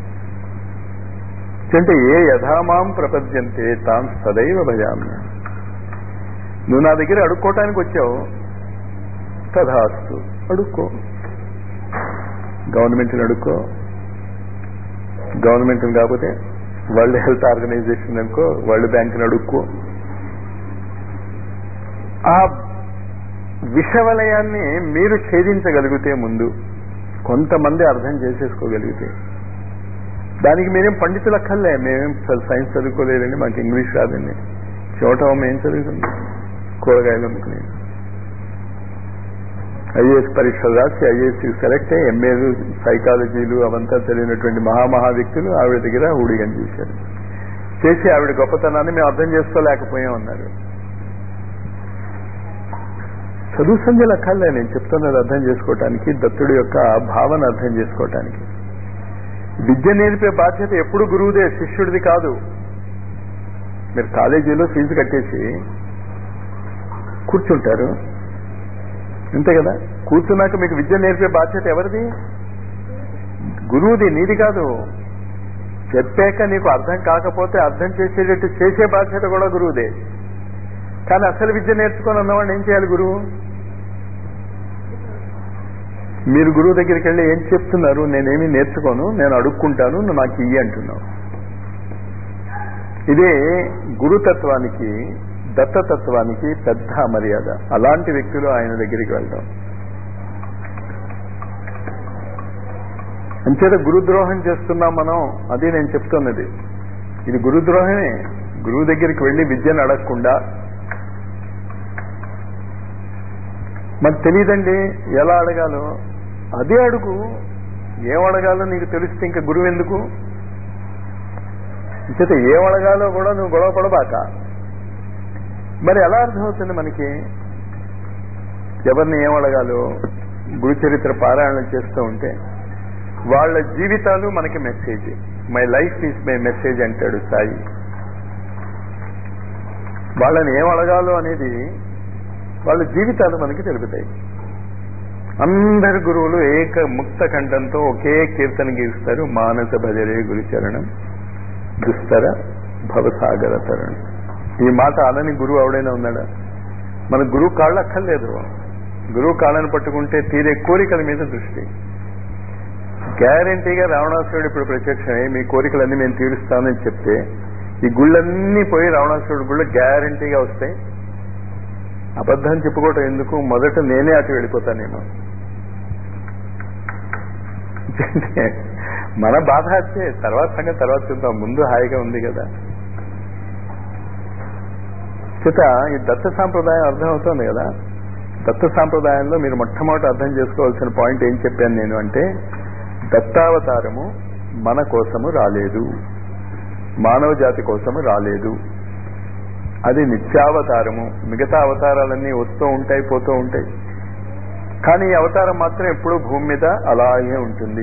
అంటే ఏ యథామాం ప్రపద్యంతే తాం సదైవ భజామి నువ్వు నా దగ్గర అడుక్కోవటానికి వచ్చావు తథాస్తు అడుక్కో గవర్నమెంట్ని అడుక్కో గవర్నమెంట్ కాకపోతే వరల్డ్ హెల్త్ ఆర్గనైజేషన్ అనుకో వరల్డ్ బ్యాంక్ని అడుక్కో ఆ విషవలయాన్ని మీరు ఛేదించగలిగితే ముందు కొంతమంది అర్థం చేసేసుకోగలిగితే దానికి మీరేం పండితులు అక్కర్లే మేమేం సైన్స్ చదువుకోలేదండి మాకు ఇంగ్లీష్ రాదండి చోట ఏం చదువుతుంది కూరగాయలు అమ్ముకునేది ఐఏఎస్ పరీక్షలు రాసి ఐఏఎస్ సెలెక్ట్ అయ్యి ఎంఏలు సైకాలజీలు అవంతా చదివినటువంటి మహామహా వ్యక్తులు ఆవిడ దగ్గర ఊడిగం చేశారు చేసి ఆవిడ గొప్పతనాన్ని మేము అర్థం చేసుకోలేకపోయాం అన్నారు చదువు సంధ్యలు అక్కర్లే నేను చెప్తున్నది అర్థం చేసుకోవటానికి దత్తుడి యొక్క భావన అర్థం చేసుకోవటానికి విద్య నేర్పే బాధ్యత ఎప్పుడు గురువుదే శిష్యుడిది కాదు మీరు కాలేజీలో ఫీజు కట్టేసి కూర్చుంటారు అంతే కదా కూర్చున్నాక మీకు విద్య నేర్పే బాధ్యత ఎవరిది గురువుది నీది కాదు చెప్పాక నీకు అర్థం కాకపోతే అర్థం చేసేటట్టు చేసే బాధ్యత కూడా గురువుదే కానీ అసలు విద్య నేర్చుకొని ఉన్నవాడిని ఏం చేయాలి గురువు మీరు గురువు దగ్గరికి వెళ్ళి ఏం చెప్తున్నారు నేనేమి నేర్చుకోను నేను అడుక్కుంటాను నువ్వు నాకు ఇయ్యి అంటున్నావు ఇదే గురుతత్వానికి దత్తతత్వానికి పెద్ద మర్యాద అలాంటి వ్యక్తులు ఆయన దగ్గరికి వెళ్దాం అంచేత గురుద్రోహం చేస్తున్నాం మనం అది నేను చెప్తున్నది ఇది గురుద్రోహమే గురువు దగ్గరికి వెళ్ళి విద్యను అడగకుండా మరి తెలియదండి ఎలా అడగాలో అదే అడుగు ఏం అడగాలో నీకు తెలిస్తే ఇంకా గురువు ఎందుకు చేత ఏం అడగాలో కూడా నువ్వు గొడవ పడబాక మరి ఎలా అర్థమవుతుంది మనకి ఎవరిని ఏం అడగాలో గురు చరిత్ర పారాయణ చేస్తూ ఉంటే వాళ్ళ జీవితాలు మనకి message my life is my message అంటాడు సాయి వాళ్ళని ఏం అడగాలో అనేది వాళ్ళ జీవితాలు మనకి తెలుపుతాయి అందరు గురువులు ఏక ముక్త కంఠంతో ఒకే కీర్తన గీస్తారు మానస భజరే గురుచరణం దుస్తర భవసాగర తరణం ఈ మాట అనని గురువు ఎవడైనా ఉన్నాడా మన గురువు కాళ్ళు అక్కర్లేదు గురువు కాళ్ళని పట్టుకుంటే తీరే కోరికల మీద దృష్టి గ్యారంటీగా రావణాసురుడు ఇప్పుడు ప్రత్యక్షమై మీ కోరికలన్నీ నేను తీరుస్తానని చెప్తే ఈ గుళ్ళన్నీ పోయి రావణాసురుడు గుళ్ళు గ్యారంటీగా వస్తాయి అబద్ధం చెప్పుకోవటం ఎందుకు మొదట నేనే అటు వెళ్ళిపోతానేమో మన బాధ వచ్చే తర్వాత సంగతి తర్వాత చూద్దాం ముందు హాయిగా ఉంది కదా చేత ఈ దత్త సాంప్రదాయం అర్థం అవుతుంది కదా దత్త సాంప్రదాయంలో మీరు మొట్టమొదటి అర్థం చేసుకోవాల్సిన పాయింట్ ఏం చెప్పాను నేను అంటే దత్తావతారము మన కోసము రాలేదు మానవ జాతి కోసం రాలేదు అది నిత్యావతారము మిగతా అవతారాలన్నీ వస్తూ ఉంటాయి పోతూ ఉంటాయి కానీ ఈ అవతారం మాత్రం ఎప్పుడూ భూమి మీద అలాగే ఉంటుంది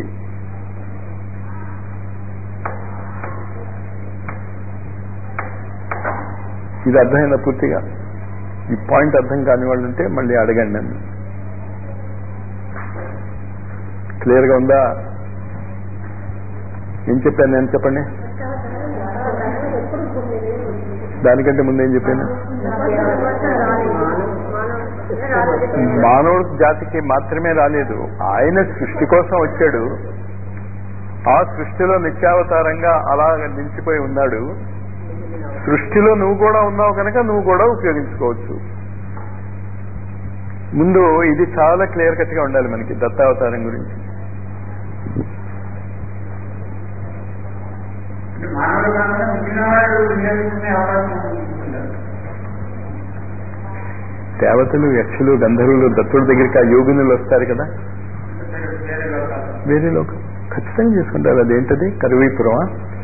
ఇది అర్థమైందా పూర్తిగా ఈ పాయింట్ అర్థం కాని వాళ్ళు ఉంటే మళ్ళీ అడగండి నన్ను క్లియర్గా ఉందా ఏం చెప్పాను నేను చెప్పండి దానికంటే ముందు ఏం చెప్పాను మానవుడు జాతికి మాత్రమే రాలేదు ఆయన సృష్టి కోసం వచ్చాడు ఆ సృష్టిలో నిత్యావతారంగా అలా నిలిచిపోయి ఉన్నాడు సృష్టిలో నువ్వు కూడా ఉన్నావు కనుక నువ్వు కూడా ఉపయోగించుకోవచ్చు ముందు ఇది చాలా క్లియర్ కట్ గా ఉండాలి మనకి దత్తావతారం గురించి మానవుడు కాకుండా మిగిలిన వాళ్ళు వినియోగించుకునే అవకాశం ఉంటుందా? దేవతలు యక్షులు గంధర్వులు దత్తుడి దగ్గరికి ఆ యోగినులు వస్తారు కదా వేరే లోకాలు. వేరే లోకం ఖచ్చితంగా చేసుకుంటారు అదేంటది కరువీపురమా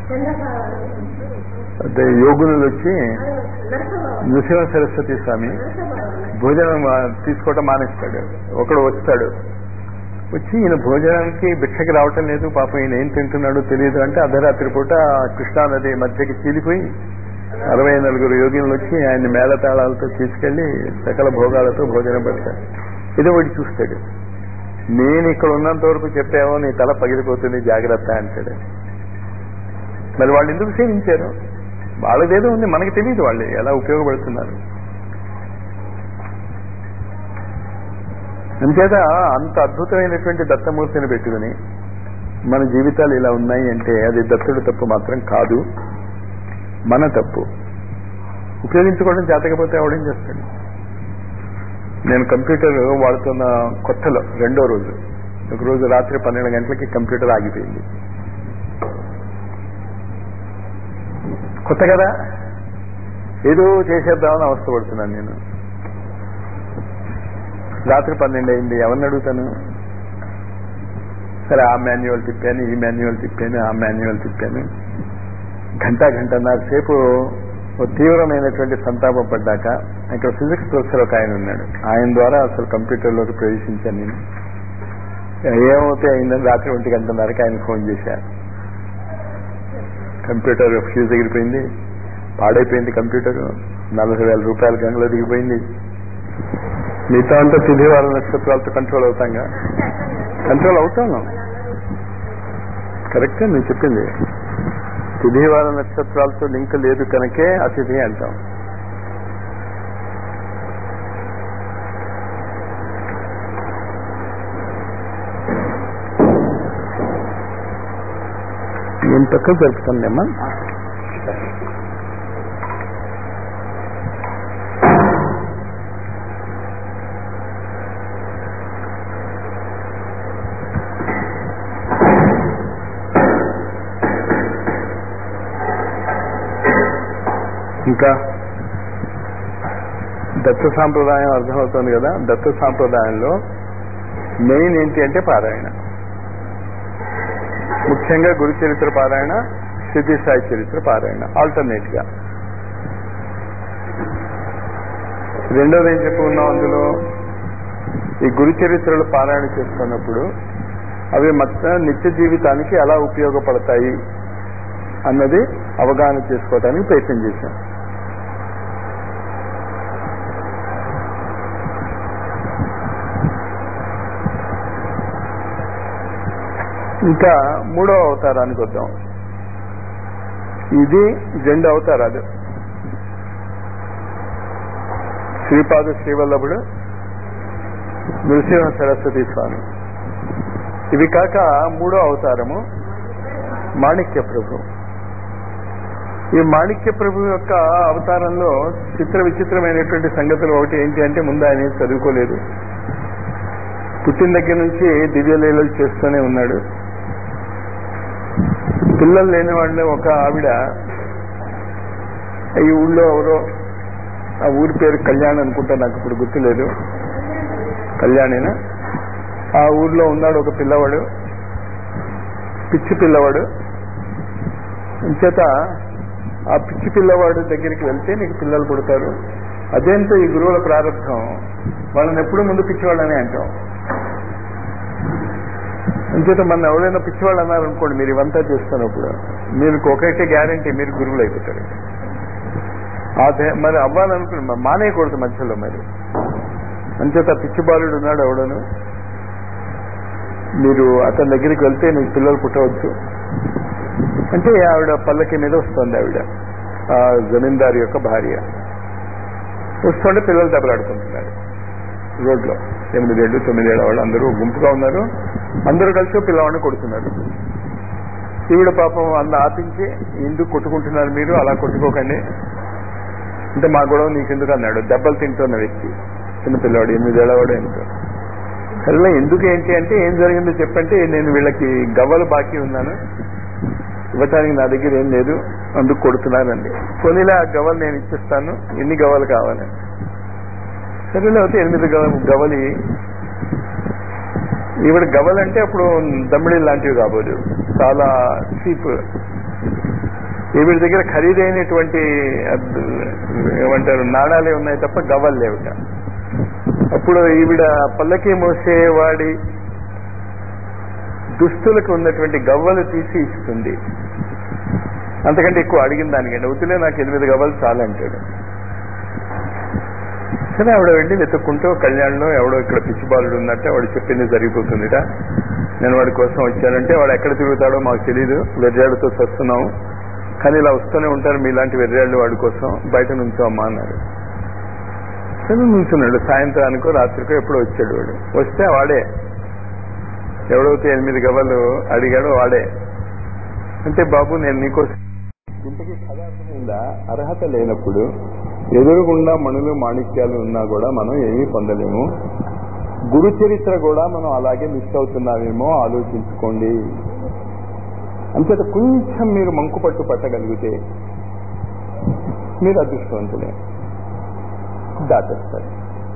అదే యోగునులు వచ్చి నృసింహ సరస్వతి స్వామి భోజనం ఆ, తీసుకోవటం మానేస్తాడు ఒకడు వస్తాడు వచ్చి ఈయన భోజనానికి భిక్షకి రావటం లేదు పాపం ఈయన ఏం తింటున్నాడో తెలియదు అంటే అర్ధరాత్రి పూట కృష్ణానది మధ్యకి చీలిపోయి అరవై నలుగురు యోగినులు వచ్చి ఆయన్ని మేళతాళాలతో తీసుకెళ్లి సకల భోగాలతో భోజనం పెడతాడు ఇదే వాడు చూస్తాడు నేను ఇక్కడ ఉన్నంత వరకు చెప్పావో నీ తల పగిలిపోతుంది జాగ్రత్త అంటాడు మరి వాళ్ళు ఎందుకు సేవించారు వాళ్ళదేదో ఉంది మనకి తెలియదు వాళ్ళు ఎలా ఉపయోగపడుతున్నారు అంచేత అంత అద్భుతమైనటువంటి దత్తమూర్తిని పెట్టుకుని మన జీవితాలు ఇలా ఉన్నాయి అంటే అది దత్తుడు తప్పు మాత్రం కాదు మన తప్పు ఉపయోగించుకోవడం చేతకపోతే అవడం చేస్తాడు నేను కంప్యూటర్ వాడుతున్న కొత్తలో రెండో రోజు ఒక రోజు రాత్రి పన్నెండు గంటలకి కంప్యూటర్ ఆగిపోయింది కొత్త కదా ఏదో చేసేద్దామని అవస్థపడుతున్నాను నేను రాత్రి పన్నెండు అయింది ఎవరిని అడుగుతాను సరే ఆ మాన్యువల్ తిప్పాను ఈ మాన్యువల్ తిప్పాను ఆ మాన్యువల్ తిప్పాను గంట గంటన్నర సేపు ఓ తీవ్రమైనటువంటి సంతాపం పడ్డాక ఇక్కడ ఫిజిక్స్ ప్రొఫెసర్ ఒక ఆయన ఉన్నాడు ఆయన ద్వారా అసలు కంప్యూటర్లోకి ప్రవేశించాను నేను ఏమవుతే అయిందని రాత్రి ఒంటి గంటన్నరకి ఆయన ఫోన్ చేశారు కంప్యూటర్ ఫ్యూజ్ ఎగిరిపోయింది పాడైపోయింది కంప్యూటర్ నలభై వేల రూపాయల గంగలో దిగిపోయింది మిగతా అంతా తిథి వాళ్ళ నక్షత్రాలతో కంట్రోల్ అవుతాంగా కంట్రోల్ అవుతాను కరెక్టే నేను చెప్పింది తిథి వాళ్ళ నక్షత్రాలతో లింక్ లేదు కనుకే అతిథి అంటాం నేను పక్కన జరుపుతానులేమ్మా ఇంకా దత్త సాంప్రదాయం అర్థమవుతుంది కదా దత్త సాంప్రదాయంలో మెయిన్ ఏంటి అంటే పారాయణ ముఖ్యంగా గురు చరిత్ర పారాయణ సిద్ధి సాయి చరిత్ర పారాయణ ఆల్టర్నేట్ గా రెండోది ఏం చెప్పుకున్నాం అందులో ఈ గురు చరిత్రలు పారాయణ చేస్తున్నప్పుడు అవి మొత్తం నిత్య జీవితానికి ఎలా ఉపయోగపడతాయి అన్నది అవగాహన చేసుకోవడానికి ప్రయత్నం చేశాం ఇంకా మూడో అవతారానికి వద్దాం ఇది రెండు అవతారాలు శ్రీపాద శ్రీవల్లభుడు నృసింహ సరస్వతి స్వామి ఇవి కాక మూడో అవతారము మాణిక్య ప్రభు ఈ మాణిక్య ప్రభు యొక్క అవతారంలో చిత్ర విచిత్రమైనటువంటి సంగతులు ఒకటి ఏంటి అంటే ముందు ఆయన ఏం చదువుకోలేదు పుట్టిన దగ్గర నుంచి దివ్యలీలలు చేస్తూనే ఉన్నాడు పిల్లలు లేని వాళ్ళు ఒక ఆవిడ ఈ ఊళ్ళో ఎవరో ఆ ఊరి పేరు కళ్యాణ్ అనుకుంటా నాకు ఇప్పుడు గుర్తులేదు కళ్యాణేనా ఆ ఊర్లో ఉన్నాడు ఒక పిల్లవాడు పిచ్చి పిల్లవాడు చేత ఆ పిచ్చి పిల్లవాడు దగ్గరికి వెళ్తే నీకు పిల్లలు పుడతారు అదేంటో ఈ గురువుల ప్రారంభం వాళ్ళని ఎప్పుడు ముందు పిచ్చివాళ్ళనే అంటాం అంచేత మన ఎవరైనా పిచ్చివాళ్ళు అన్నారనుకోండి మీరు ఇవంతా చేస్తున్నప్పుడు మీరు ఒకటే గ్యారంటీ మీరు గురువులు అయిపోతారు అదే మరి అవ్వాలనుకుని మరి మానేయకూడదు మధ్యలో మరి అంచేత పిచ్చి బాలుడు ఉన్నాడు ఎవడను మీరు అతని దగ్గరికి వెళ్తే నీకు పిల్లలు పుట్టవచ్చు అంటే ఆవిడ పల్లకి మీద వస్తుంది ఆవిడ ఆ జమీందారు యొక్క భార్య వస్తుంటే పిల్లలు దెబ్బలాడుకుంటున్నారు రోడ్లో ఎనిమిదేళ్ళు తొమ్మిదేళ్ళ వాళ్ళు అందరూ గుంపుగా ఉన్నారు అందరూ కలిసి పిల్లవాడిని కొడుతున్నారు ఈవిడ పాపం అంద ఆపించి ఎందుకు కొట్టుకుంటున్నారు మీరు అలా కొట్టుకోకండి అంటే మా గొడవ నీకెందుకు అన్నాడు దెబ్బలు తింటున్న వ్యక్తి చిన్న పిల్లవాడు ఎనిమిదేళ్ళవాడు ఎంతో అలా ఎందుకు ఏంటి అంటే ఏం జరిగిందో చెప్పంటే నేను వీళ్ళకి గవ్వలు బాకీ ఉన్నాను ఇవ్వటానికి నా దగ్గర ఏం లేదు అందుకు కొడుతున్నానండి కొనిలా ఆ గవ్వలు నేను ఇచ్చిస్తాను ఎన్ని గవ్వలు కావాలి సరేలే అయితే ఎనిమిది గవ- గవ్వలి ఈవిడ గవ్వలంటే అప్పుడు దమ్మిడి లాంటివి కాబోదు చాలా చీప్ ఈవిడ దగ్గర ఖరీదైనటువంటి అద్- ఏమంటారు నాణాలే ఉన్నాయి తప్ప గవ్వలు లేవుట అప్పుడు ఈవిడ పల్లకి మోసేవాడి దుస్తులకు ఉన్నటువంటి గవ్వలు తీసి ఇస్తుంది అంతకంటే ఎక్కువ అడిగిన దానికంటే వద్దులే నాకు ఎనిమిది గవ్వలు చాలు అంటాడు సరే ఆవిడ వెళ్ళి వెతుక్కుంటూ కళ్యాణ్లో ఎవడో ఇక్కడ పిచ్చిబాలుడు ఉన్నట్టే వాడు చెప్పింది జరిగిపోతుందిట నేను వాడి కోసం వచ్చానంటే వాడు ఎక్కడ తిరుగుతాడో మాకు తెలియదు వెర్రాడుతో చస్తున్నాము కానీ ఇలా వస్తూనే ఉంటారు మీలాంటి వెర్రాళ్ళు వాడి కోసం బయట నుంచో అమ్మా అన్నారు సరే నుంచున్నాడు సాయంత్రానికో రాత్రికో ఎప్పుడో వచ్చాడు వాడు వస్తే వాడే ఎవడైతే ఎనిమిది గవ్వలు అడిగాడో వాడే అంటే బాబు నేను నీకోసం ఇంతకీ కథ అర్థమైందా అర్హత లేనప్పుడు ఎదురుగుండా మణులు మాణిక్యాలు ఉన్నా కూడా మనం ఏమీ పొందలేము గురు చరిత్ర కూడా మనం అలాగే మిస్ అవుతున్నామేమో ఆలోచించుకోండి అంచేత కొంచెం మీరు మంకు పట్టు పట్టగలిగితే మీరు అదృష్టవంతులే దాటేస్తారు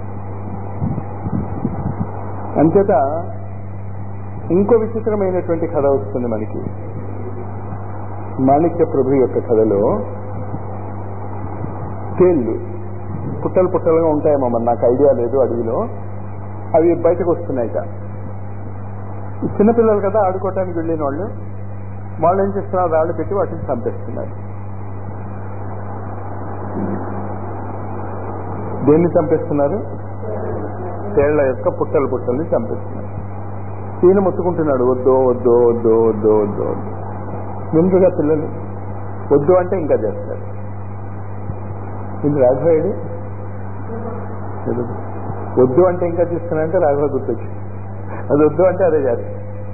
అంచేత ఇంకో విచిత్రమైనటువంటి కథ వస్తుంది మనకి మాణిక్య ప్రభు యొక్క కథలో తేళ్లు పుట్టలు పుట్టలుగా ఉంటాయేమో మరి నాకు ఐడియా లేదు అడవిలో అవి బయటకు వస్తున్నాయిట ఈ చిన్నపిల్లలు కదా ఆడుకోవటానికి వెళ్ళిన వాళ్ళు వాళ్ళు ఏం చేస్తున్నారు రాళ్ళు పెట్టి వాటిని చంపేస్తున్నారు దేన్ని చంపేస్తున్నారు తేళ్ల యొక్క పుట్టలు పుట్టల్ని చంపేస్తున్నారు ఈయన ముట్టుకుంటున్నాడు వద్దో వద్దో వద్దో వద్దో వద్దో వద్దో వింటుగా పిల్లలు వద్దు అంటే ఇంకా చేస్తారు ఇది రాఘవేయుడు వద్దు అంటే ఇంకా చేస్తున్నానంటే రాఘవ గుర్తొచ్చు అది వద్దు అంటే అదే చేస్తారు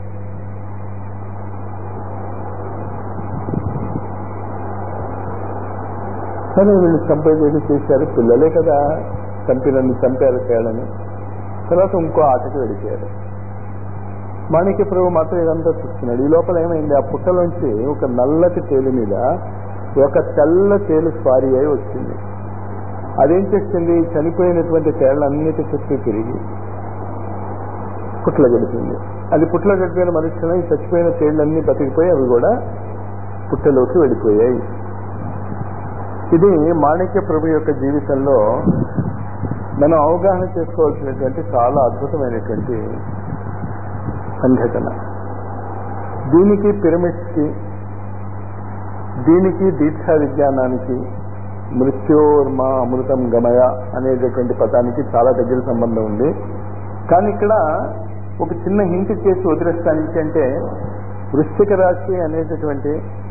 సరే వీళ్ళు చంపేది చేశారు పిల్లలే కదా చంపినన్ని చంపారు తేళ్ళని తర్వాత ఇంకో ఆటకు వెళ్ళిపోయారు మాణిక్య ప్రభు మాత్రం ఇదంతా చూస్తున్నాడు ఈ లోపల ఏమైంది ఆ పుట్టలోంచి ఒక నల్లటి తేలు మీద ఒక తెల్ల తేలు స్వారీ అయి వచ్చింది అదేం చేస్తుంది చనిపోయినటువంటి తేళ్లన్నిటి చుట్టూ తిరిగి పుట్ల గడిపింది అది పుట్ల గడిపిన మనుషులను ఈ చచ్చిపోయిన తేళ్లన్నీ బతికిపోయి అవి కూడా పుట్టలోకి వెళ్ళిపోయాయి ఇది మాణిక్య ప్రభు యొక్క జీవితంలో మనం అవగాహన చేసుకోవాల్సినటువంటి చాలా అద్భుతమైనటువంటి సంఘటన దీనికి పిరమిడ్స్ కి దీనికి దీక్షా విజ్ఞానానికి మృత్యోర్మ అమృతం గమయ అనేటటువంటి పదానికి చాలా దగ్గర సంబంధం ఉంది కానీ ఇక్కడ ఒక చిన్న హింట్ చేసి వదిలేస్తానికి అంటే వృశ్చిక రాశి అనేటటువంటి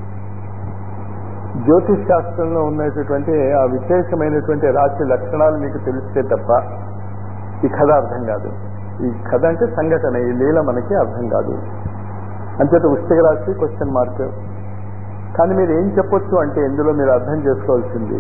జ్యోతిష్ శాస్త్రంలో ఉన్నటువంటి ఆ విశేషమైనటువంటి రాశి లక్షణాలు మీకు తెలిస్తే తప్ప ఈ కథ అర్థం కాదు ఈ కథ అంటే సంఘటన ఈ లీల మనకి అర్థం కాదు అంచేత వృశ్చిక రాశి క్వశ్చన్ మార్క్ కానీ మీరు ఏం చెప్పొచ్చు అంటే ఇందులో మీరు అర్థం చేసుకోవాల్సింది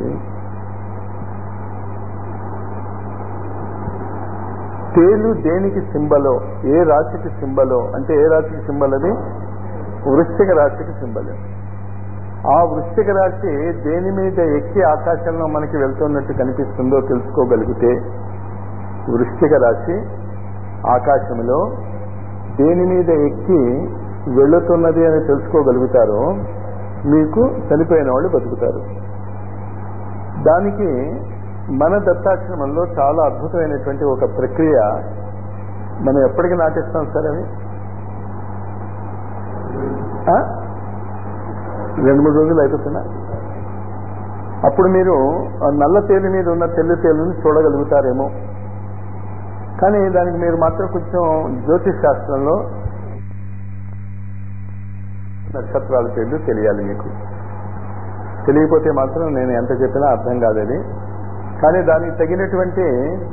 తేలు దేనికి సింబలో ఏ రాశికి సింబలో అంటే ఏ రాశికి సింబల్ అది వృశ్చిక రాశికి సింబల్ ఆ వృశ్చిక రాశి దేని మీద ఎక్కి ఆకాశంలో మనకి వెళ్తున్నట్టు కనిపిస్తుందో తెలుసుకోగలిగితే వృశ్చిక రాశి ఆకాశంలో దేని మీద ఎక్కి వెళుతున్నది అని తెలుసుకోగలుగుతారో మీకు చనిపోయిన వాళ్ళు బతుకుతారు దానికి మన దత్తాశ్రమంలో చాలా అద్భుతమైనటువంటి ఒక ప్రక్రియ మనం ఎప్పటికి నాటిస్తాం సార్ అవి ఆ? రెండు మూడు రోజులు అయిపోతున్నా అప్పుడు మీరు ఆ నల్ల తేలి మీద ఉన్న తెల్ల తేలుని చూడగలుగుతారేమో కానీ దానికి మీరు మాత్రం కొంచెం జ్యోతిష్ శాస్త్రంలో నక్షత్రాల పేర్లు తెలియాలి మీకు తెలియకపోతే మాత్రం నేను ఎంత చెప్పినా అర్థం కాదది కానీ దానికి తగినటువంటి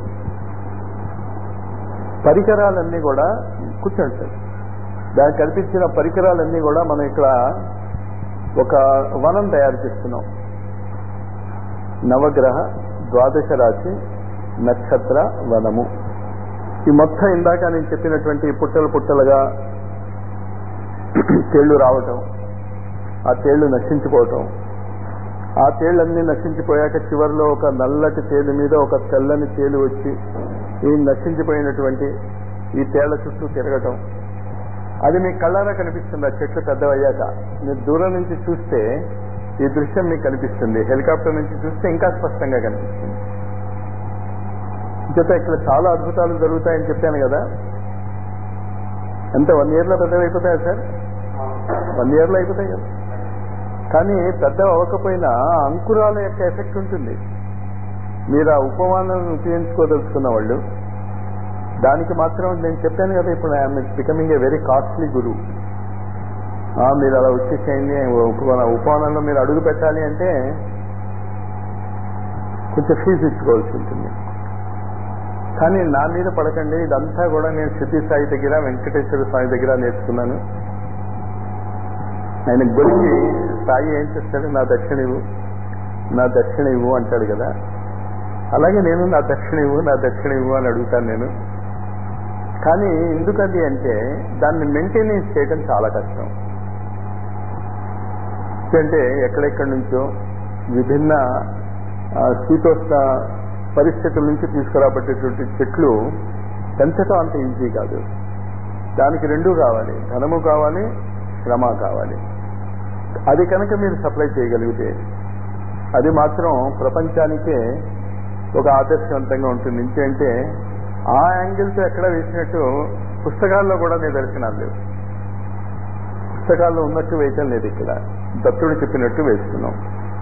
పరికరాలన్నీ కూడా కూర్చోండి సార్ దానికి కల్పించిన పరికరాలన్నీ కూడా మనం ఇక్కడ ఒక వనం తయారు చేస్తున్నాం నవగ్రహ ద్వాదశ రాశి నక్షత్ర వనము ఈ మొత్తం ఇందాక నేను చెప్పినటువంటి పుట్టలు పుట్టలుగా తేళ్లు రావటం ఆ తేళ్లు నశించిపోవటం ఆ తేళ్లన్నీ నశించిపోయాక చివరిలో ఒక నల్లటి తేలు మీద ఒక తెల్లని తేలు వచ్చి ఈ నశించిపోయినటువంటి ఈ తేళ్ల చుట్టూ తిరగటం అది మీ కళ్ళారా కనిపిస్తుంది ఆ చెట్లు పెద్దవయ్యాక మీరు దూరం నుంచి చూస్తే ఈ దృశ్యం మీకు కనిపిస్తుంది హెలికాప్టర్ నుంచి చూస్తే ఇంకా స్పష్టంగా కనిపిస్తుంది చేత ఇక్కడ చాలా అద్భుతాలు జరుగుతాయని చెప్పాను కదా ఎంత వన్ ఇయర్లో పెద్దవి అయిపోతాయా సార్ వన్ ఇయర్లో అయిపోతాయి కదా కానీ పెద్ద అవ్వకపోయినా ఆ అంకురాల యొక్క ఎఫెక్ట్ ఉంటుంది మీరు ఆ ఉపమానాలను ఉపయోగించుకోదలుచుకున్న వాళ్ళు దానికి మాత్రం నేను చెప్పాను కదా ఇప్పుడు I'm becoming a very costly గురు మీరు అలా వచ్చేసేయండి ఉపమాన ఉపమానంలో మీరు అడుగు పెట్టాలి అంటే కొంచెం ఫీజు ఇచ్చుకోవాల్సి ఉంటుంది కానీ నా మీద పడకండి ఇదంతా కూడా నేను సిద్ధి సాయి దగ్గర వెంకటేశ్వర స్వామి దగ్గర నేర్చుకున్నాను ఆయన గొలికి సాయి ఏం చేస్తాడు నా దక్షిణ ఇవ్వు నా దక్షిణ ఇవ్వు అంటాడు కదా అలాగే నేను నా దక్షిణ ఇవ్వు నా దక్షిణ ఇవ్వు అని అడుగుతాను నేను కానీ ఎందుకది అంటే దాన్ని మెయింటెనెన్స్ చేయడం చాలా కష్టం అంటే ఎక్కడెక్కడి నుంచో విభిన్న ఆ, శీతోష్ణ పరిస్థితుల నుంచి తీసుకురాబట్టేటువంటి చెట్లు పెంచడం అంత ఈజీ కాదు దానికి రెండు కావాలి ధనము కావాలి శ్రమ కావాలి అది కనుక మీరు సప్లై చేయగలిగితే అది మాత్రం ప్రపంచానికే ఒక ఆదర్శవంతంగా ఉంటుంది ఇంకేంటే ఆ యాంగిల్తో ఎక్కడ వేసినట్టు పుస్తకాల్లో కూడా నిదర్శనాలు లేవు పుస్తకాల్లో ఉన్నట్టు వేయటం లేదు ఇక్కడ దత్తుడు చెప్పినట్టు వేస్తున్నాం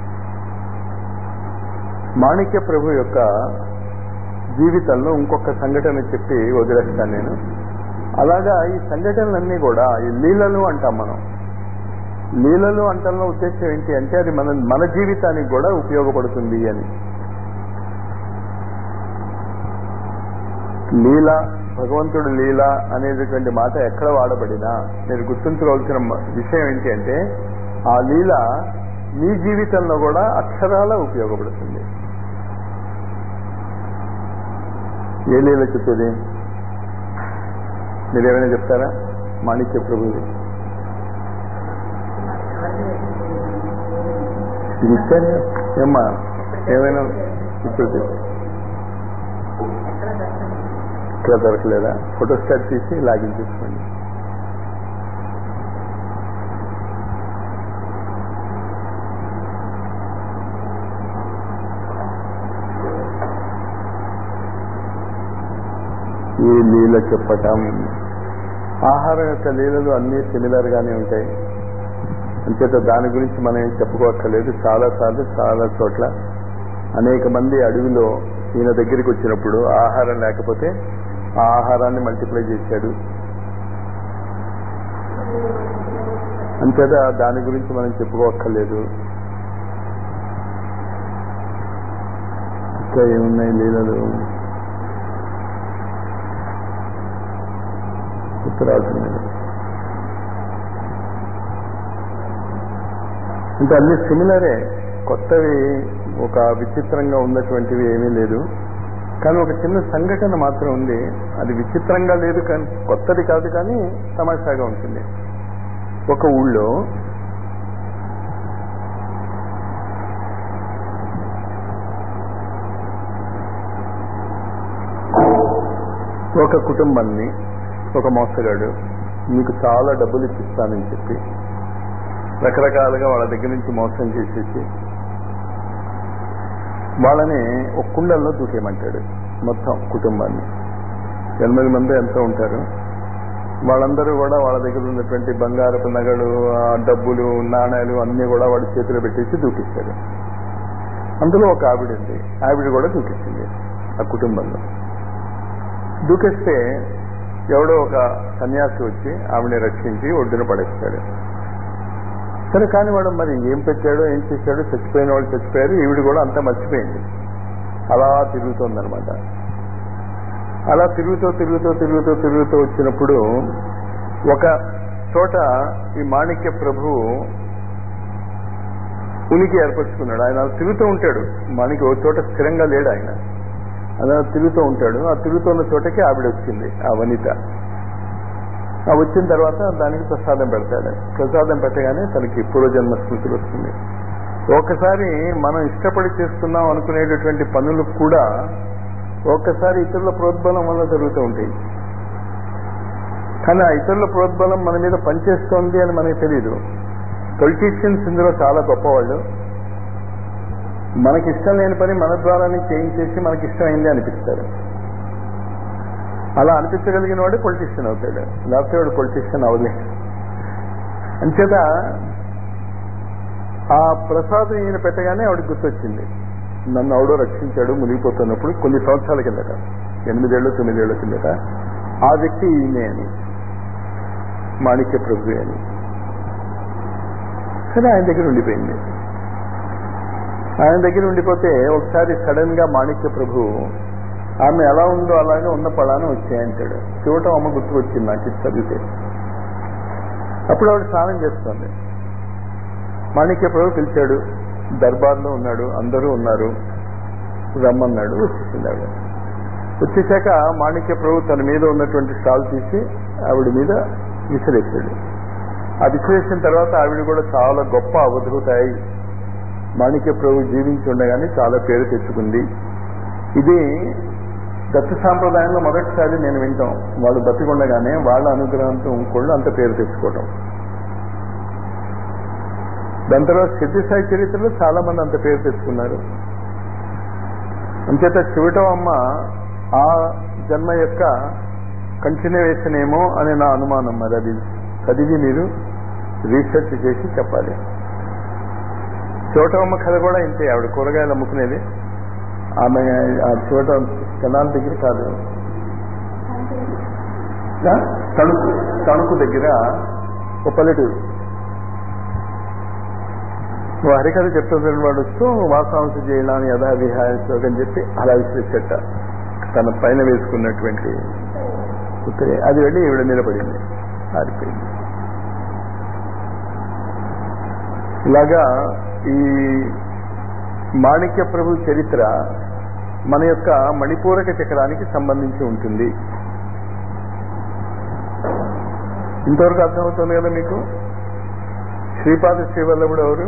మాణిక్య ప్రభు యొక్క జీవితంలో ఇంకొక సంఘటన చెప్పి వదిలేస్తాను నేను అలాగా ఈ సంఘటనలన్నీ కూడా ఈ లీలలు అంటాం మనం లీలలు అంటంలో ఉద్దేశం ఏంటి అంటే అది మన మన జీవితానికి కూడా ఉపయోగపడుతుంది అని లీల భగవంతుడు లీల అనేటటువంటి మాట ఎక్కడ వాడబడినా మీరు గుర్తుంచుకోవాల్సిన మ- విషయం ఏంటి అంటే ఆ లీల మీ జీవితంలో కూడా అక్షరాల ఉపయోగపడుతుంది ఏ లీల చెప్పేది మీరు ఏమైనా చెప్తారా మాణిక్య ప్రభుది ఇది ఇచ్చారు ఏమ్మా ఏమైనా ఇప్పుడు చెప్పు. ఇక్కడ దొరకలేదా ఫోటోస్టాట్ తీసి లాగిన్ చేసుకోండి ఈ లీల చెప్పటం ఆహారం యొక్క లీలలు అన్నీ సిమిలర్ గానే ఉంటాయి అంచేత దాని గురించి మనం ఏం చెప్పుకోక్కర్లేదు చాలా సార్లు చాలా చోట్ల అనేక మంది అడవిలో ఈయన దగ్గరికి వచ్చినప్పుడు ఆహారం లేకపోతే ఆ ఆహారాన్ని మల్టిప్లై చేశాడు అంచేత దాని గురించి మనం చెప్పుకోక్కర్లేదు ఇంకా ఏమున్నాయి లీలలు ఉత్తరావుతున్నాయి అంటే అన్ని సిమిలరే కొత్తవి ఒక విచిత్రంగా ఉన్నటువంటివి ఏమీ లేదు కానీ ఒక చిన్న సంఘటన మాత్రం ఉంది అది విచిత్రంగా లేదు కానీ కొత్తది కాదు కానీ తమాషాగా ఉంటుంది ఒక ఊళ్ళో ఒక కుటుంబాన్ని ఒక మోసగాడు మీకు చాలా డబ్బులు ఇప్పిస్తానని చెప్పి రకరకాలుగా వాళ్ళ దగ్గర నుంచి మోసం చేసేసి వాళ్ళని ఒక కుండల్లో దూకేయమంటాడు మొత్తం కుటుంబాన్ని ఎనిమిది మంది ఎంతో ఉంటారు వాళ్ళందరూ కూడా వాళ్ళ దగ్గర ఉన్నటువంటి బంగారపు నగలు ఆ డబ్బులు నాణ్యాలు అన్ని కూడా వాడి చేతిలో పెట్టేసి దూకిస్తాడు అందులో ఒక ఆవిడ ఉంది ఆవిడ కూడా దూకిస్తుంది ఆ కుటుంబంలో దూకేస్తే ఎవడో ఒక సన్యాసి వచ్చి ఆవిడని రక్షించి ఒడ్డున పడేస్తాడు సరే కానీ వాడు మరి ఏం పెట్టాడో ఏం చేశాడో చచ్చిపోయిన వాళ్ళు చచ్చిపోయారు ఈవిడ కూడా అంతా మర్చిపోయింది అలా తిరుగుతోందనమాట అలా తిరుగుతూ తిరుగుతూ తిరుగుతూ తిరుగుతూ వచ్చినప్పుడు ఒక చోట ఈ మాణిక్య ప్రభు ఉనికి ఏర్పరచుకున్నాడు ఆయన అలా తిరుగుతూ ఉంటాడు మనకి ఒక చోట స్థిరంగా లేడు ఆయన అలా తిరుగుతూ ఉంటాడు ఆ తిరుగుతున్న చోటకి ఆవిడ వచ్చింది ఆ వనిత ఆ వచ్చిన తర్వాత దానికి ప్రసాదం పెడతాడు ప్రసాదం పెట్టగానే తనకి పూర్వజన్మ స్మృతులు వస్తుంది ఒకసారి మనం ఇష్టపడి చేస్తున్నాం అనుకునేటటువంటి పనులు కూడా ఒక్కసారి ఇతరుల ప్రోద్బలం వల్ల జరుగుతూ ఉంటాయి కానీ ఆ ఇతరుల ప్రోద్బలం మన మీద పనిచేస్తోంది అని మనకి తెలియదు పొలిటీషియన్స్ ఇందులో చాలా గొప్పవాళ్ళు మనకి ఇష్టం లేని పని మన ద్వారానే చేయించేసి మనకి ఇష్టమైంది అనిపిస్తారు అలా అనిపించగలిగిన వాడే పొలిటీషియన్ అవుతాడు లేకపోతే వాడు పొలిటీషియన్ అవ్వలేదు అంచేత ఆ ప్రసాదం ఈయన పెట్టగానే ఆవిడకి గుర్తొచ్చింది నన్ను ఆవిడో రక్షించాడు మునిగిపోతున్నప్పుడు కొన్ని సంవత్సరాల కిందట ఎనిమిదేళ్ళు తొమ్మిదేళ్ల కిందట ఆ వ్యక్తి ఈయనే అని మాణిక్య ప్రభు అని సరే ఆయన దగ్గర ఉండిపోయింది ఆయన దగ్గర ఉండిపోతే ఒకసారి సడన్ గా మాణిక్య ప్రభు ఆమె ఎలా ఉందో అలాగే ఉన్న పడాన వచ్చాయంటాడు చూడటం అమ్మ గుర్తుకొచ్చింది నాకు ఇది చదివితే అప్పుడు ఆవిడ స్నానం చేస్తుంది మాణిక్య ప్రభు పిలిచాడు దర్బార్లో ఉన్నాడు అందరూ ఉన్నారు రమ్మన్నాడు వచ్చేసింది ఆవిడ వచ్చేసాక మాణిక్య ప్రభు తన మీద ఉన్నటువంటి స్టాల్ తీసి ఆవిడ మీద విసిరేసాడు ఆ విసిరేసిన తర్వాత ఆవిడ కూడా చాలా గొప్ప అవధూతాయి మాణిక్య ప్రభు జీవించి ఉండగానే చాలా పేరు తెచ్చుకుంది ఇది దత్త సాంప్రదాయంలో మొదటిసారి నేను వింటాం వాళ్ళు బతికుండగానే వాళ్ళ అనుగ్రహంతో ఇంకోళ్ళు అంత పేరు తెచ్చుకోవటం దాని తర్వాత సిద్ధిసాయి చరిత్రలో చాలా మంది అంత పేరు తెచ్చుకున్నారు అంచేత చివటం అమ్మ ఆ జన్మ యొక్క కంటిన్యూవేషన్ ఏమో అని నా అనుమానం మరి అది చదివి మీరు రీసెర్చ్ చేసి చెప్పాలి చివటమ్మ కథ కూడా ఇంతే ఆవిడ కూరగాయలు అమ్ముకునేది ఆమె ఆ చివట కెనాల దగ్గర కాదు ఆ? తణుకు తణుకు దగ్గర ఒక పల్లెటూరు నువ్వు హరికథ చెప్తున్న వాడు వస్తూ వాసాంశ చేయడాన్ని యథా విహాయ అని చెప్పి అలా విసిరిచెట్ట తన పైన వేసుకున్నటువంటి ఉత్తరే అది వెళ్ళి ఈవిడ మీద పడింది ఆరిపోయింది ఇలాగా ఈ మాణిక్య ప్రభు చరిత్ర మన యొక్క మణిపూరక చక్రానికి సంబంధించి ఉంటుంది ఇంతవరకు అర్థమవుతుంది కదా మీకు శ్రీపాద శ్రీవల్లభుడు ఎవరు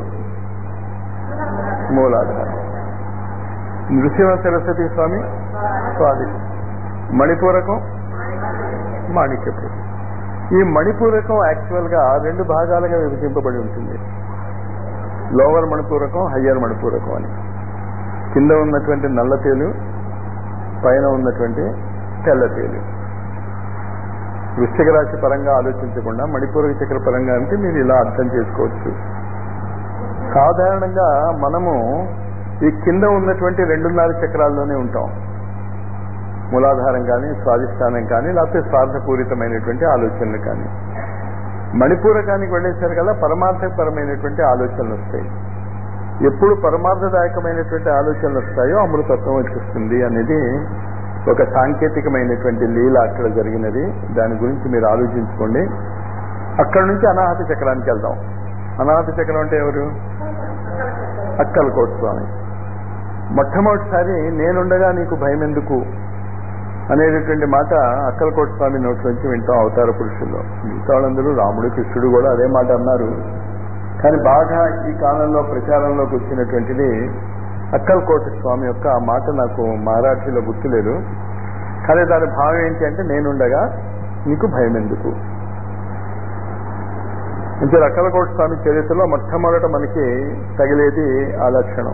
మూలాధారం నృసింహ సరస్వతి స్వామి స్వామి మణిపూరకం మాణిక్య ప్రభు ఈ మణిపూరకం యాక్చువల్ గా రెండు భాగాలుగా విభజింపబడి ఉంటుంది లోవర్ మణిపూరకం హయ్యర్ మణిపూరకం అని కింద ఉన్నటువంటి నల్ల తేలు పైన ఉన్నటువంటి తెల్ల తేలు వృశ్చిక రాశి పరంగా ఆలోచించకుండా మణిపూరక చక్ర పరంగా అంటే మీరు ఇలా అర్థం చేసుకోవచ్చు సాధారణంగా మనము ఈ కింద ఉన్నటువంటి రెండున్నర చక్రాల్లోనే ఉంటాం మూలాధారం కానీ స్వాధిష్టానం కానీ లేకపోతే స్వార్థపూరితమైనటువంటి ఆలోచనలు కానీ మణిపూరకానికి వెళ్ళేసరి కదా పరమార్థపరమైనటువంటి ఆలోచనలు వస్తాయి ఎప్పుడు పరమార్థదాయకమైనటువంటి ఆలోచనలు వస్తాయో అమృతత్వం వచ్చేస్తుంది అనేది ఒక సాంకేతికమైనటువంటి లీల అక్కడ జరిగినది దాని గురించి మీరు ఆలోచించుకోండి అక్కడ నుంచి అనాహత చక్రానికి వెళ్దాం అనాహత చక్రం అంటే ఎవరు అక్కలకోట స్వామి మొట్టమొదటిసారి నేనుండగా నీకు భయం ఎందుకు అనేటటువంటి మాట అక్కలకోట స్వామి నోటి నుంచి వింటాం అవతార పురుషుల్లో మిగతా వాళ్ళందరూ రాముడు కృష్ణుడు కూడా అదే మాట అన్నారు కానీ బాగా ఈ కాలంలో ప్రచారంలోకి వచ్చినటువంటిది అక్కలకోట స్వామి యొక్క ఆ మాట నాకు మరాఠీలో గుర్తులేదు కానీ దాని భావం ఏంటి అంటే నేనుండగా నీకు భయం ఎందుకు అంటే రకలకోట స్వామి చరిత్రలో మొట్టమొదట మనకి తగిలేది ఆ లక్షణం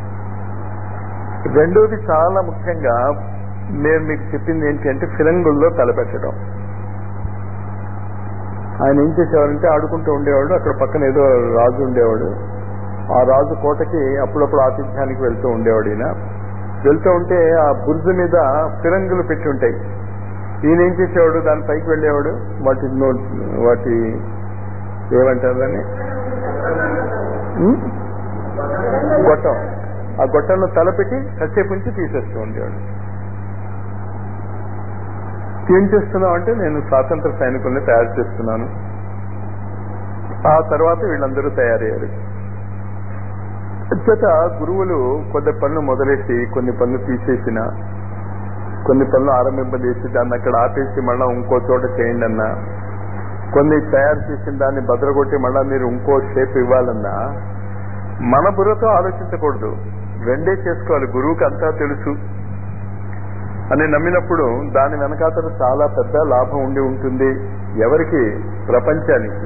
రెండోది చాలా ముఖ్యంగా నేను మీకు చెప్పింది ఏంటి అంటే ఫిరంగుల్లో తలపెట్టడం ఆయన ఏం చేసేవారంటే ఆడుకుంటూ ఉండేవాడు అక్కడ పక్కన ఏదో రాజు ఉండేవాడు ఆ రాజు కోటకి అప్పుడప్పుడు ఆతిథ్యానికి వెళ్తూ ఉండేవాడు ఈయన వెళ్తూ ఉంటే ఆ బుర్జు మీద ఫిరంగులు పెట్టి ఉంటాయి ఈయన ఏం చేసేవాడు దాని పైకి వెళ్ళేవాడు వాటి నోట్ వాటి ఏమంటారు దాన్ని ఉం? గొట్టం ఆ గొట్టంలో తలపెట్టి కాసేపు ఉంచి తీసేస్తూ ఉండేవాడు ఏం చేస్తున్నావు అంటే నేను స్వాతంత్ర సైనికుల్ని తయారు చేస్తున్నాను ఆ తర్వాత వీళ్ళందరూ తయారయ్యారు చేత గురువులు కొన్ని పనులు మొదలెట్టి కొన్ని పనులు తీసేసిన కొన్ని పనులు ఆరంభింపజేసి దాన్ని అక్కడ ఆపేసి మళ్ళా ఇంకో చోట చేయండి అన్నా కొన్ని తయారు చేసిన దాన్ని భద్రగొట్టి మళ్ళా మీరు ఇంకో షేప్ ఇవ్వాలన్నా మన బుర్రతో ఆలోచించకూడదు రెండే చేసుకోవాలి గురువుకి అంతా తెలుసు అని నమ్మినప్పుడు దాని వెనకాతలు చాలా పెద్ద లాభం ఉండి ఉంటుంది ఎవరికి ప్రపంచానికి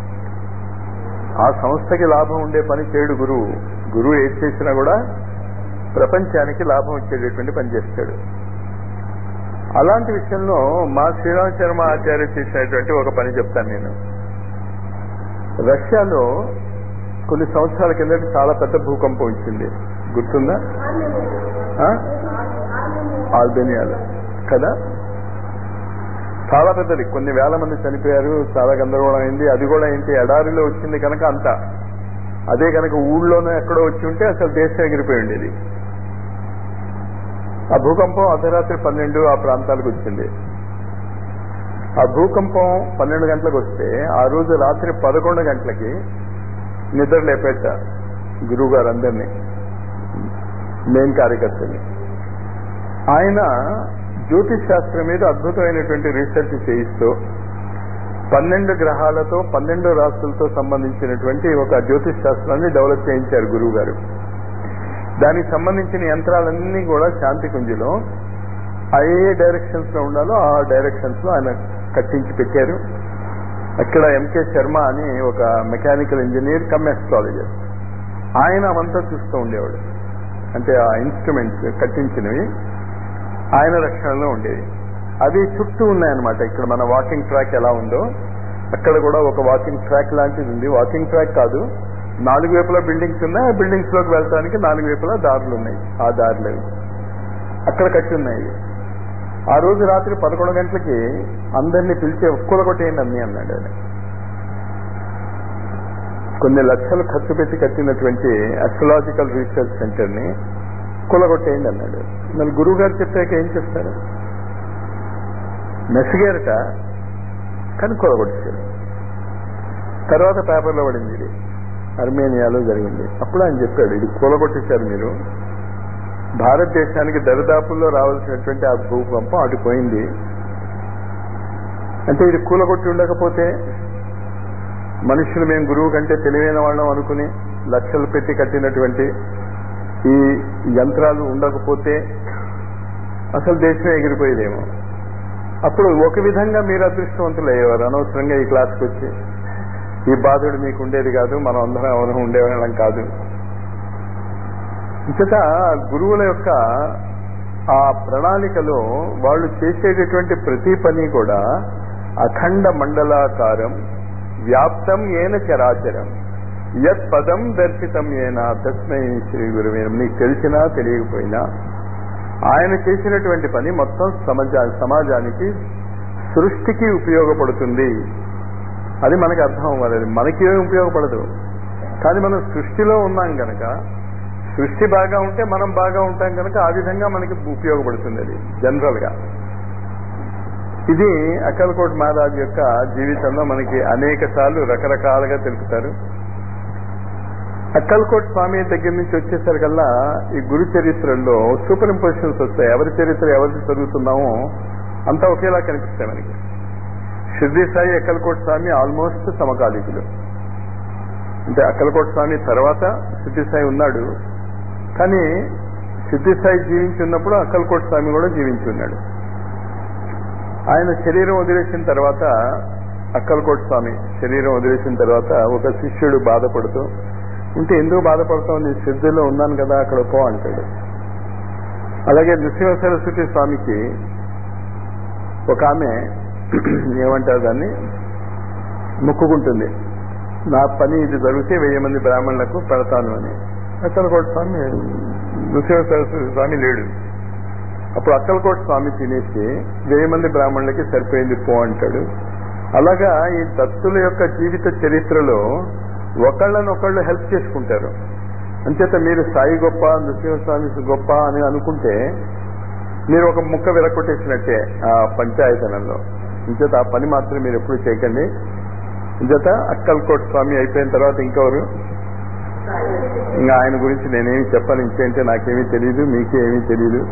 ఆ సంస్థకి లాభం ఉండే పని చేయడు గురువు గురువు ఏది చేసినా కూడా ప్రపంచానికి లాభం వచ్చేటటువంటి పని చేస్తాడు అలాంటి విషయంలో మా శ్రీరామ్ శర్మ ఆచార్య చేసినటువంటి ఒక పని చెప్తాను నేను రష్యాలో కొన్ని సంవత్సరాల కిందట చాలా పెద్ద భూకంపం వచ్చింది గుర్తుందా ఆ? ఆల్బేనియాలో కదా చాలా పెద్దది కొన్ని వేల మంది చనిపోయారు చాలా గందరగోళం అయింది అది కూడా ఏంటి ఎడారిలో వచ్చింది కనుక అంత అదే కనుక ఊళ్ళోనే ఎక్కడో వచ్చి ఉంటే అసలు దేశం ఎగిరిపోయి ఉండేది ఆ భూకంపం అర్ధరాత్రి పన్నెండు ఆ ప్రాంతాలకు వచ్చింది ఆ భూకంపం పన్నెండు గంటలకు వస్తే ఆ రోజు రాత్రి పదకొండు గంటలకి నిద్ర లేపేట గురువు గారు అందరినీ మెయిన్ కార్యకర్తని ఆయన జ్యోతిష్ శాస్త్రం మీద అద్భుతమైనటువంటి రీసెర్చ్ చేయిస్తూ పన్నెండు గ్రహాలతో పన్నెండు రాష్ట్రాలతో సంబంధించినటువంటి ఒక జ్యోతిష్ శాస్త్రాన్ని డెవలప్ చేయించారు గురువు గారు దానికి సంబంధించిన యంత్రాలన్నీ కూడా శాంతి కుంజిలో ఆ ఏ ఏ డైరెక్షన్స్ లో ఉండాలో ఆ డైరెక్షన్స్ లో ఆయన కట్టించి పెట్టారు అక్కడ ఎంకే శర్మ అని ఒక మెకానికల్ ఇంజనీర్ కమ్ ఎస్ట్రాలజర్ ఆయన అవంతా చూస్తూ ఉండేవాడు అంటే ఆ ఇన్స్ట్రుమెంట్స్ కట్టించినవి ఆయన రక్షణలో ఉండేవి అవి చుట్టూ ఉన్నాయన్నమాట ఇక్కడ మన వాకింగ్ ట్రాక్ ఎలా ఉందో అక్కడ కూడా ఒక వాకింగ్ ట్రాక్ లాంటిది ఉంది వాకింగ్ ట్రాక్ కాదు నాలుగు వైపులా బిల్డింగ్స్ ఉన్నాయి ఆ బిల్డింగ్స్ లోకి వెళ్ళడానికి నాలుగు వైపులా దారులు ఉన్నాయి ఆ దారులు అక్కడ కట్టి ఉన్నాయి ఆ రోజు రాత్రి పదకొండు గంటలకి అందరినీ పిలిచి కూలగొట్టేయండి అన్ని అన్నాడు ఆయన కొన్ని లక్షలు ఖర్చు పెట్టి కట్టినటువంటి అస్ట్రలాజికల్ రీసెర్చ్ సెంటర్ ని కూలగొట్టేయండి అన్నాడు మరి గురువు గారు చెప్పాక ఏం చెప్తారు మెసిగారట కానీ కూలగొట్టేశారు తర్వాత పేపర్లో పడింది ఇది అర్మేనియాలో జరిగింది అప్పుడు ఆయన చెప్పాడు ఇది కూలగొట్టేశారు మీరు భారతదేశానికి దరిదాపుల్లో రావాల్సినటువంటి ఆ భూకంపం అటు పోయింది అంటే ఇది కూలగొట్టి ఉండకపోతే మనుషులు మేము గురువు కంటే తెలివైన వాళ్ళం అనుకుని లక్షలు పెట్టి కట్టినటువంటి ఈ యంత్రాలు ఉండకపోతే అసలు దేశమే ఎగిరిపోయేదేమో అప్పుడు ఒక విధంగా మీరు అదృష్టవంతులు అయ్యేవారు అనవసరంగా ఈ క్లాస్కి వచ్చి ఈ బాధుడు మీకు ఉండేది కాదు మనం అందరం ఎవరు ఉండేవాళ్ళం కాదు ఇంతట గురువుల యొక్క ఆ ప్రణాళికలో వాళ్ళు చేసేటటువంటి ప్రతి పని కూడా అఖండ మండలాకారం వ్యాప్తం ఏన చరాచరం యత్ పదం దర్శితం ఏనా తస్మై శ్రీ గురువే నీకు తెలిసినా తెలియకపోయినా ఆయన చేసినటువంటి పని మొత్తం సమాజా సమాజానికి సృష్టికి ఉపయోగపడుతుంది అది మనకి అర్థం అవ్వాలి అది మనకి ఏమి ఉపయోగపడదు కానీ మనం సృష్టిలో ఉన్నాం కనుక సృష్టి బాగా ఉంటే మనం బాగా ఉంటాం కనుక ఆ విధంగా మనకి ఉపయోగపడుతుంది అది జనరల్ గా ఇది అక్కల్కోట్ మహారాజ్ యొక్క జీవితంలో మనకి అనేక సార్లు రకరకాలుగా తెలుపుతారు అక్కల్కోట్ స్వామి దగ్గర నుంచి వచ్చేసరికల్లా ఈ గురు చరిత్రల్లో సూపర్ ఇంపోజిషన్స్ వస్తాయి ఎవరి చరిత్ర ఎవరిది చదువుతున్నామో అంతా ఒకేలా కనిపిస్తాయి మనకి షిర్దీ సాయి అక్కల్కోట్ స్వామి ఆల్మోస్ట్ సమకాలీకులు అంటే అక్కలకోట స్వామి తర్వాత సిద్ధిసాయి ఉన్నాడు కానీ సిద్ధిసాయి జీవించి ఉన్నప్పుడు అక్కలకోట స్వామి కూడా జీవించి ఉన్నాడు ఆయన శరీరం వదిలేసిన తర్వాత అక్కలకోట స్వామి శరీరం వదిలేసిన తర్వాత ఒక శిష్యుడు బాధపడుతూ ఉంటే ఎందుకు బాధపడతావు నీ శ్రద్ధలో ఉన్నాను కదా అక్కడ పో అంటాడు అలాగే నృసింహ సరస్వతి స్వామికి ఒక ఆమె ఏమంటారు దాన్ని మొక్కుకుంటుంది నా పని ఇది జరిగితే వెయ్యి మంది బ్రాహ్మణులకు పెడతాను అని అక్కలకోట స్వామి నృసింహ సరస్వతి స్వామి లేడు అప్పుడు అక్కలకోట స్వామి తినేసి వెయ్యి మంది బ్రాహ్మణులకి సరిపోయింది పో అంటాడు అలాగా ఈ దత్తుల యొక్క జీవిత చరిత్రలో ఒకళ్ళనొకళ్ళు హెల్ప్ చేసుకుంటారు అంచేత మీరు సాయి గొప్ప నృసింహస్వామి గొప్ప అని అనుకుంటే మీరు ఒక ముక్క విరగొట్టేసినట్టే ఆ పంచాయతనంలో ఇంచేత ఆ పని మాత్రం మీరు ఎప్పుడు చేయకండి ఇంచేత అక్కల్కోట్ స్వామి అయిపోయిన తర్వాత ఇంకెవరు ఇంకా ఆయన గురించి నేనేమి చెప్పను ఇంకేంటే నాకేమీ తెలియదు మీకే ఏమీ తెలియదు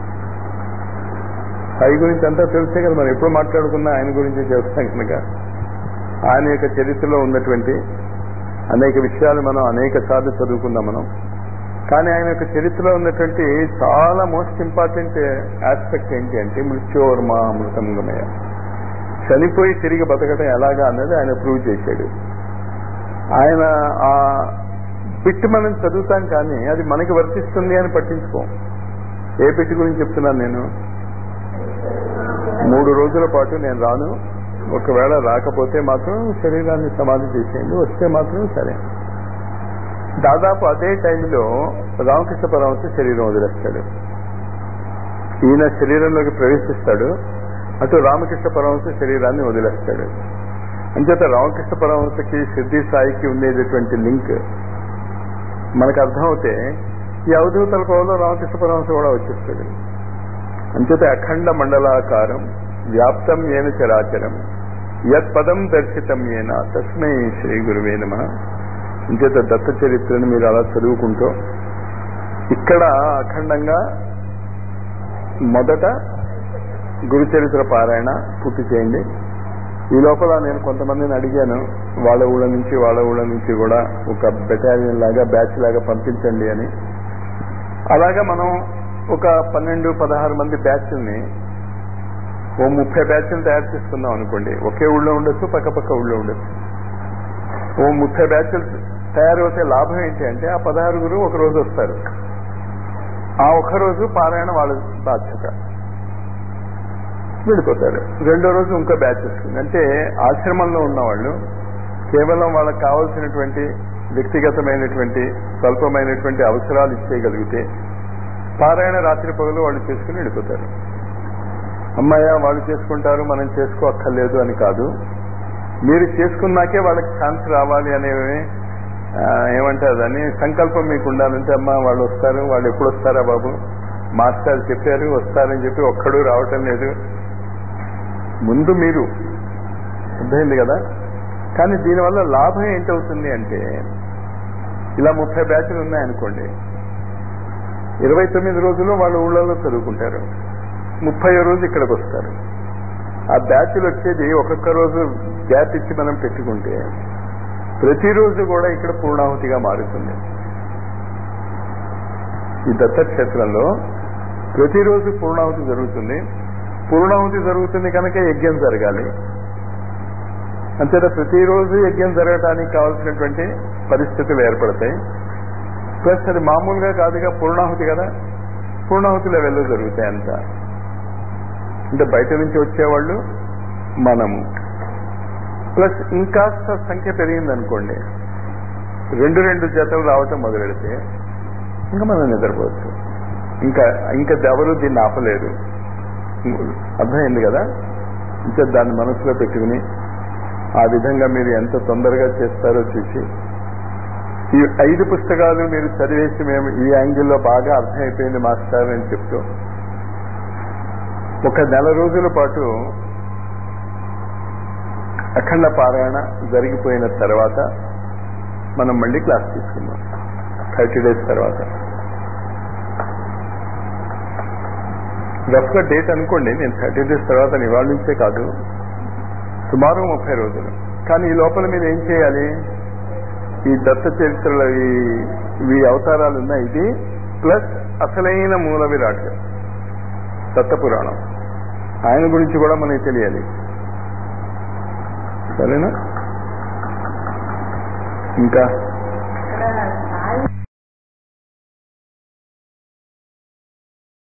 సాయి గురించి అంతా తెలిసే కదా మనం ఎప్పుడు మాట్లాడుకున్నా ఆయన గురించి చేస్తాం కనుక ఆయన యొక్క చరిత్రలో ఉన్నటువంటి అనేక విషయాలు మనం అనేక సార్లు చదువుకున్నాం మనం కానీ ఆయన యొక్క చరిత్రలో ఉన్నటువంటి చాలా మోస్ట్ ఇంపార్టెంట్ ఆస్పెక్ట్ ఏంటి అంటే మృత్యోర్మ అమృతంగమయ చనిపోయి తిరిగి బతకడం ఎలాగా అన్నది ఆయన ప్రూవ్ చేశాడు ఆయన ఆ బిట్ మనం చదువుతాం కానీ అది మనకి వర్తిస్తుంది అని పట్టించుకోం ఏ బిట్ గురించి చెప్తున్నాను నేను మూడు రోజుల పాటు నేను రాను ఒకవేళ రాకపోతే మాత్రం శరీరాన్ని సమాధి చేసేయండి వస్తే మాత్రం సరే దాదాపు అదే టైంలో రామకృష్ణ పరమహంస శరీరం వదిలేస్తాడు ఈయన శరీరంలోకి ప్రవేశిస్తాడు అటు రామకృష్ణ పరమహంస శరీరాన్ని వదిలేస్తాడు అంచేత రామకృష్ణ పరమహంసకి సిద్ధి సాయికి ఉండేటటువంటి లింక్ మనకు అర్థమవుతే ఈ అవధూతల కోవలో రామకృష్ణ పరమహంస కూడా వచ్చేస్తాడు అంచేత అఖండ మండలాకారం వ్యాప్తం ఏన చరాచరం యత్పదం దర్శితం ఏన తస్మై శ్రీ గురువే నమ అంచేత దత్త చరిత్రను మీరు అలా చదువుకుంటూ ఇక్కడ అఖండంగా మొదట గురు చరిత్ర పారాయణ పూర్తి చేయండి ఈ లోపల నేను కొంతమందిని అడిగాను వాళ్ళ ఊళ్ళ నుంచి వాళ్ళ ఊళ్ళ నుంచి కూడా ఒక బెటాలియన్ లాగా బ్యాచ్ లాగా పంపించండి అని అలాగా మనం ఒక పన్నెండు పదహారు మంది బ్యాచ్ల్ని ఓ ముప్పై బ్యాచ్లు తయారు చేసుకుందాం అనుకోండి ఒకే ఊళ్ళో ఉండొచ్చు పక్క పక్క ఊళ్ళో ఉండొచ్చు ఓ ముప్పై బ్యాచ్లు తయారవుతే లాభం ఏంటి అంటే ఆ పదహారుగురు ఒక రోజు వస్తారు ఆ ఒక్క రోజు పారాయణ వాళ్ళ బాధ్యత వెళ్ళిపోతారు రెండో రోజు ఇంకో బ్యాచ్ వస్తుంది అంటే ఆశ్రమంలో ఉన్నవాళ్ళు కేవలం వాళ్ళకి కావాల్సినటువంటి వ్యక్తిగతమైనటువంటి స్వల్పమైనటువంటి అవసరాలు ఇచ్చేయగలిగితే పారాయణ రాత్రి పగలు వాళ్ళు చేసుకుని వెళ్ళిపోతారు అమ్మాయ వాళ్ళు చేసుకుంటారు మనం చేసుకోక్కర్లేదు అని కాదు మీరు చేసుకున్నాకే వాళ్ళకి ఛాన్స్ రావాలి అనే ఆ, ఏమంటారు దాన్ని సంకల్పం మీకు ఉండాలంటే అమ్మా వాళ్ళు వస్తారు వాళ్ళు ఎప్పుడు వస్తారా బాబు మాస్టర్ చెప్పారు వస్తారని చెప్పి ఒక్కడు రావటం లేదు ముందు మీరు అర్థమైంది కదా కానీ దీనివల్ల లాభం ఏంటవుతుంది అంటే ఇలా ముప్పై బ్యాచ్లు ఉన్నాయనుకోండి ఇరవై తొమ్మిది రోజులు వాళ్ళ ఊళ్ళలో చదువుకుంటారు ముప్పై రోజు ఇక్కడికి వస్తారు ఆ బ్యాచ్లు వచ్చేది ఒక్కొక్క రోజు గ్యాప్ ఇచ్చి మనం పెట్టుకుంటే ప్రతిరోజు కూడా ఇక్కడ పూర్ణాహుతిగా మారుతుంది ఈ దత్తక్షేత్రంలో ప్రతిరోజు పూర్ణాహుతి జరుగుతుంది పూర్ణాహుతి జరుగుతుంది కనుక యజ్ఞం జరగాలి అంతేత ప్రతిరోజు యజ్ఞం జరగడానికి కావాల్సినటువంటి పరిస్థితులు ఏర్పడతాయి ప్లస్ అది మామూలుగా కాదుగా పూర్ణాహుతి కదా పూర్ణాహుతి లెవెల్లో జరుగుతాయి అంతా అంటే బయట నుంచి వచ్చేవాళ్ళు మనము ప్లస్ ఇంకాస్త సంఖ్య పెరిగిందనుకోండి రెండు రెండు జతలు రావటం మొదలెడితే ఇంకా మనం నిద్రపోవచ్చు ఇంకా ఇంకా ఎవరు దీన్ని ఆపలేరు అర్థమైంది కదా ఇంకా దాన్ని మనసులో పెట్టుకుని ఆ విధంగా మీరు ఎంత తొందరగా చేస్తారో చూసి ఈ ఐదు పుస్తకాలు మీరు చదివేసి మేము ఈ యాంగిల్లో బాగా అర్థమైపోయింది మాస్టర్ అని చెప్తూ ఒక నెల రోజుల పాటు అఖండ పారాయణ జరిగిపోయిన తర్వాత మనం మళ్ళీ క్లాస్ తీసుకుందాం థర్టీ డేస్ తర్వాత రఫ్గా డేట్ అనుకోండి నేను థర్టీ డేస్ తర్వాత ఇవాళ నుంచే కాదు సుమారు ముప్పై రోజులు కానీ ఈ లోపల మీరు ఏం చేయాలి ఈ దత్త చరిత్రలో ఈ ఈ అవతారాలు ఉన్నాయి ఇది ప్లస్ అసలైన మూల విరాట్ దత్త పురాణం ఆయన గురించి కూడా మనకి తెలియాలి సరేనా ఇంకా ఇక్కడ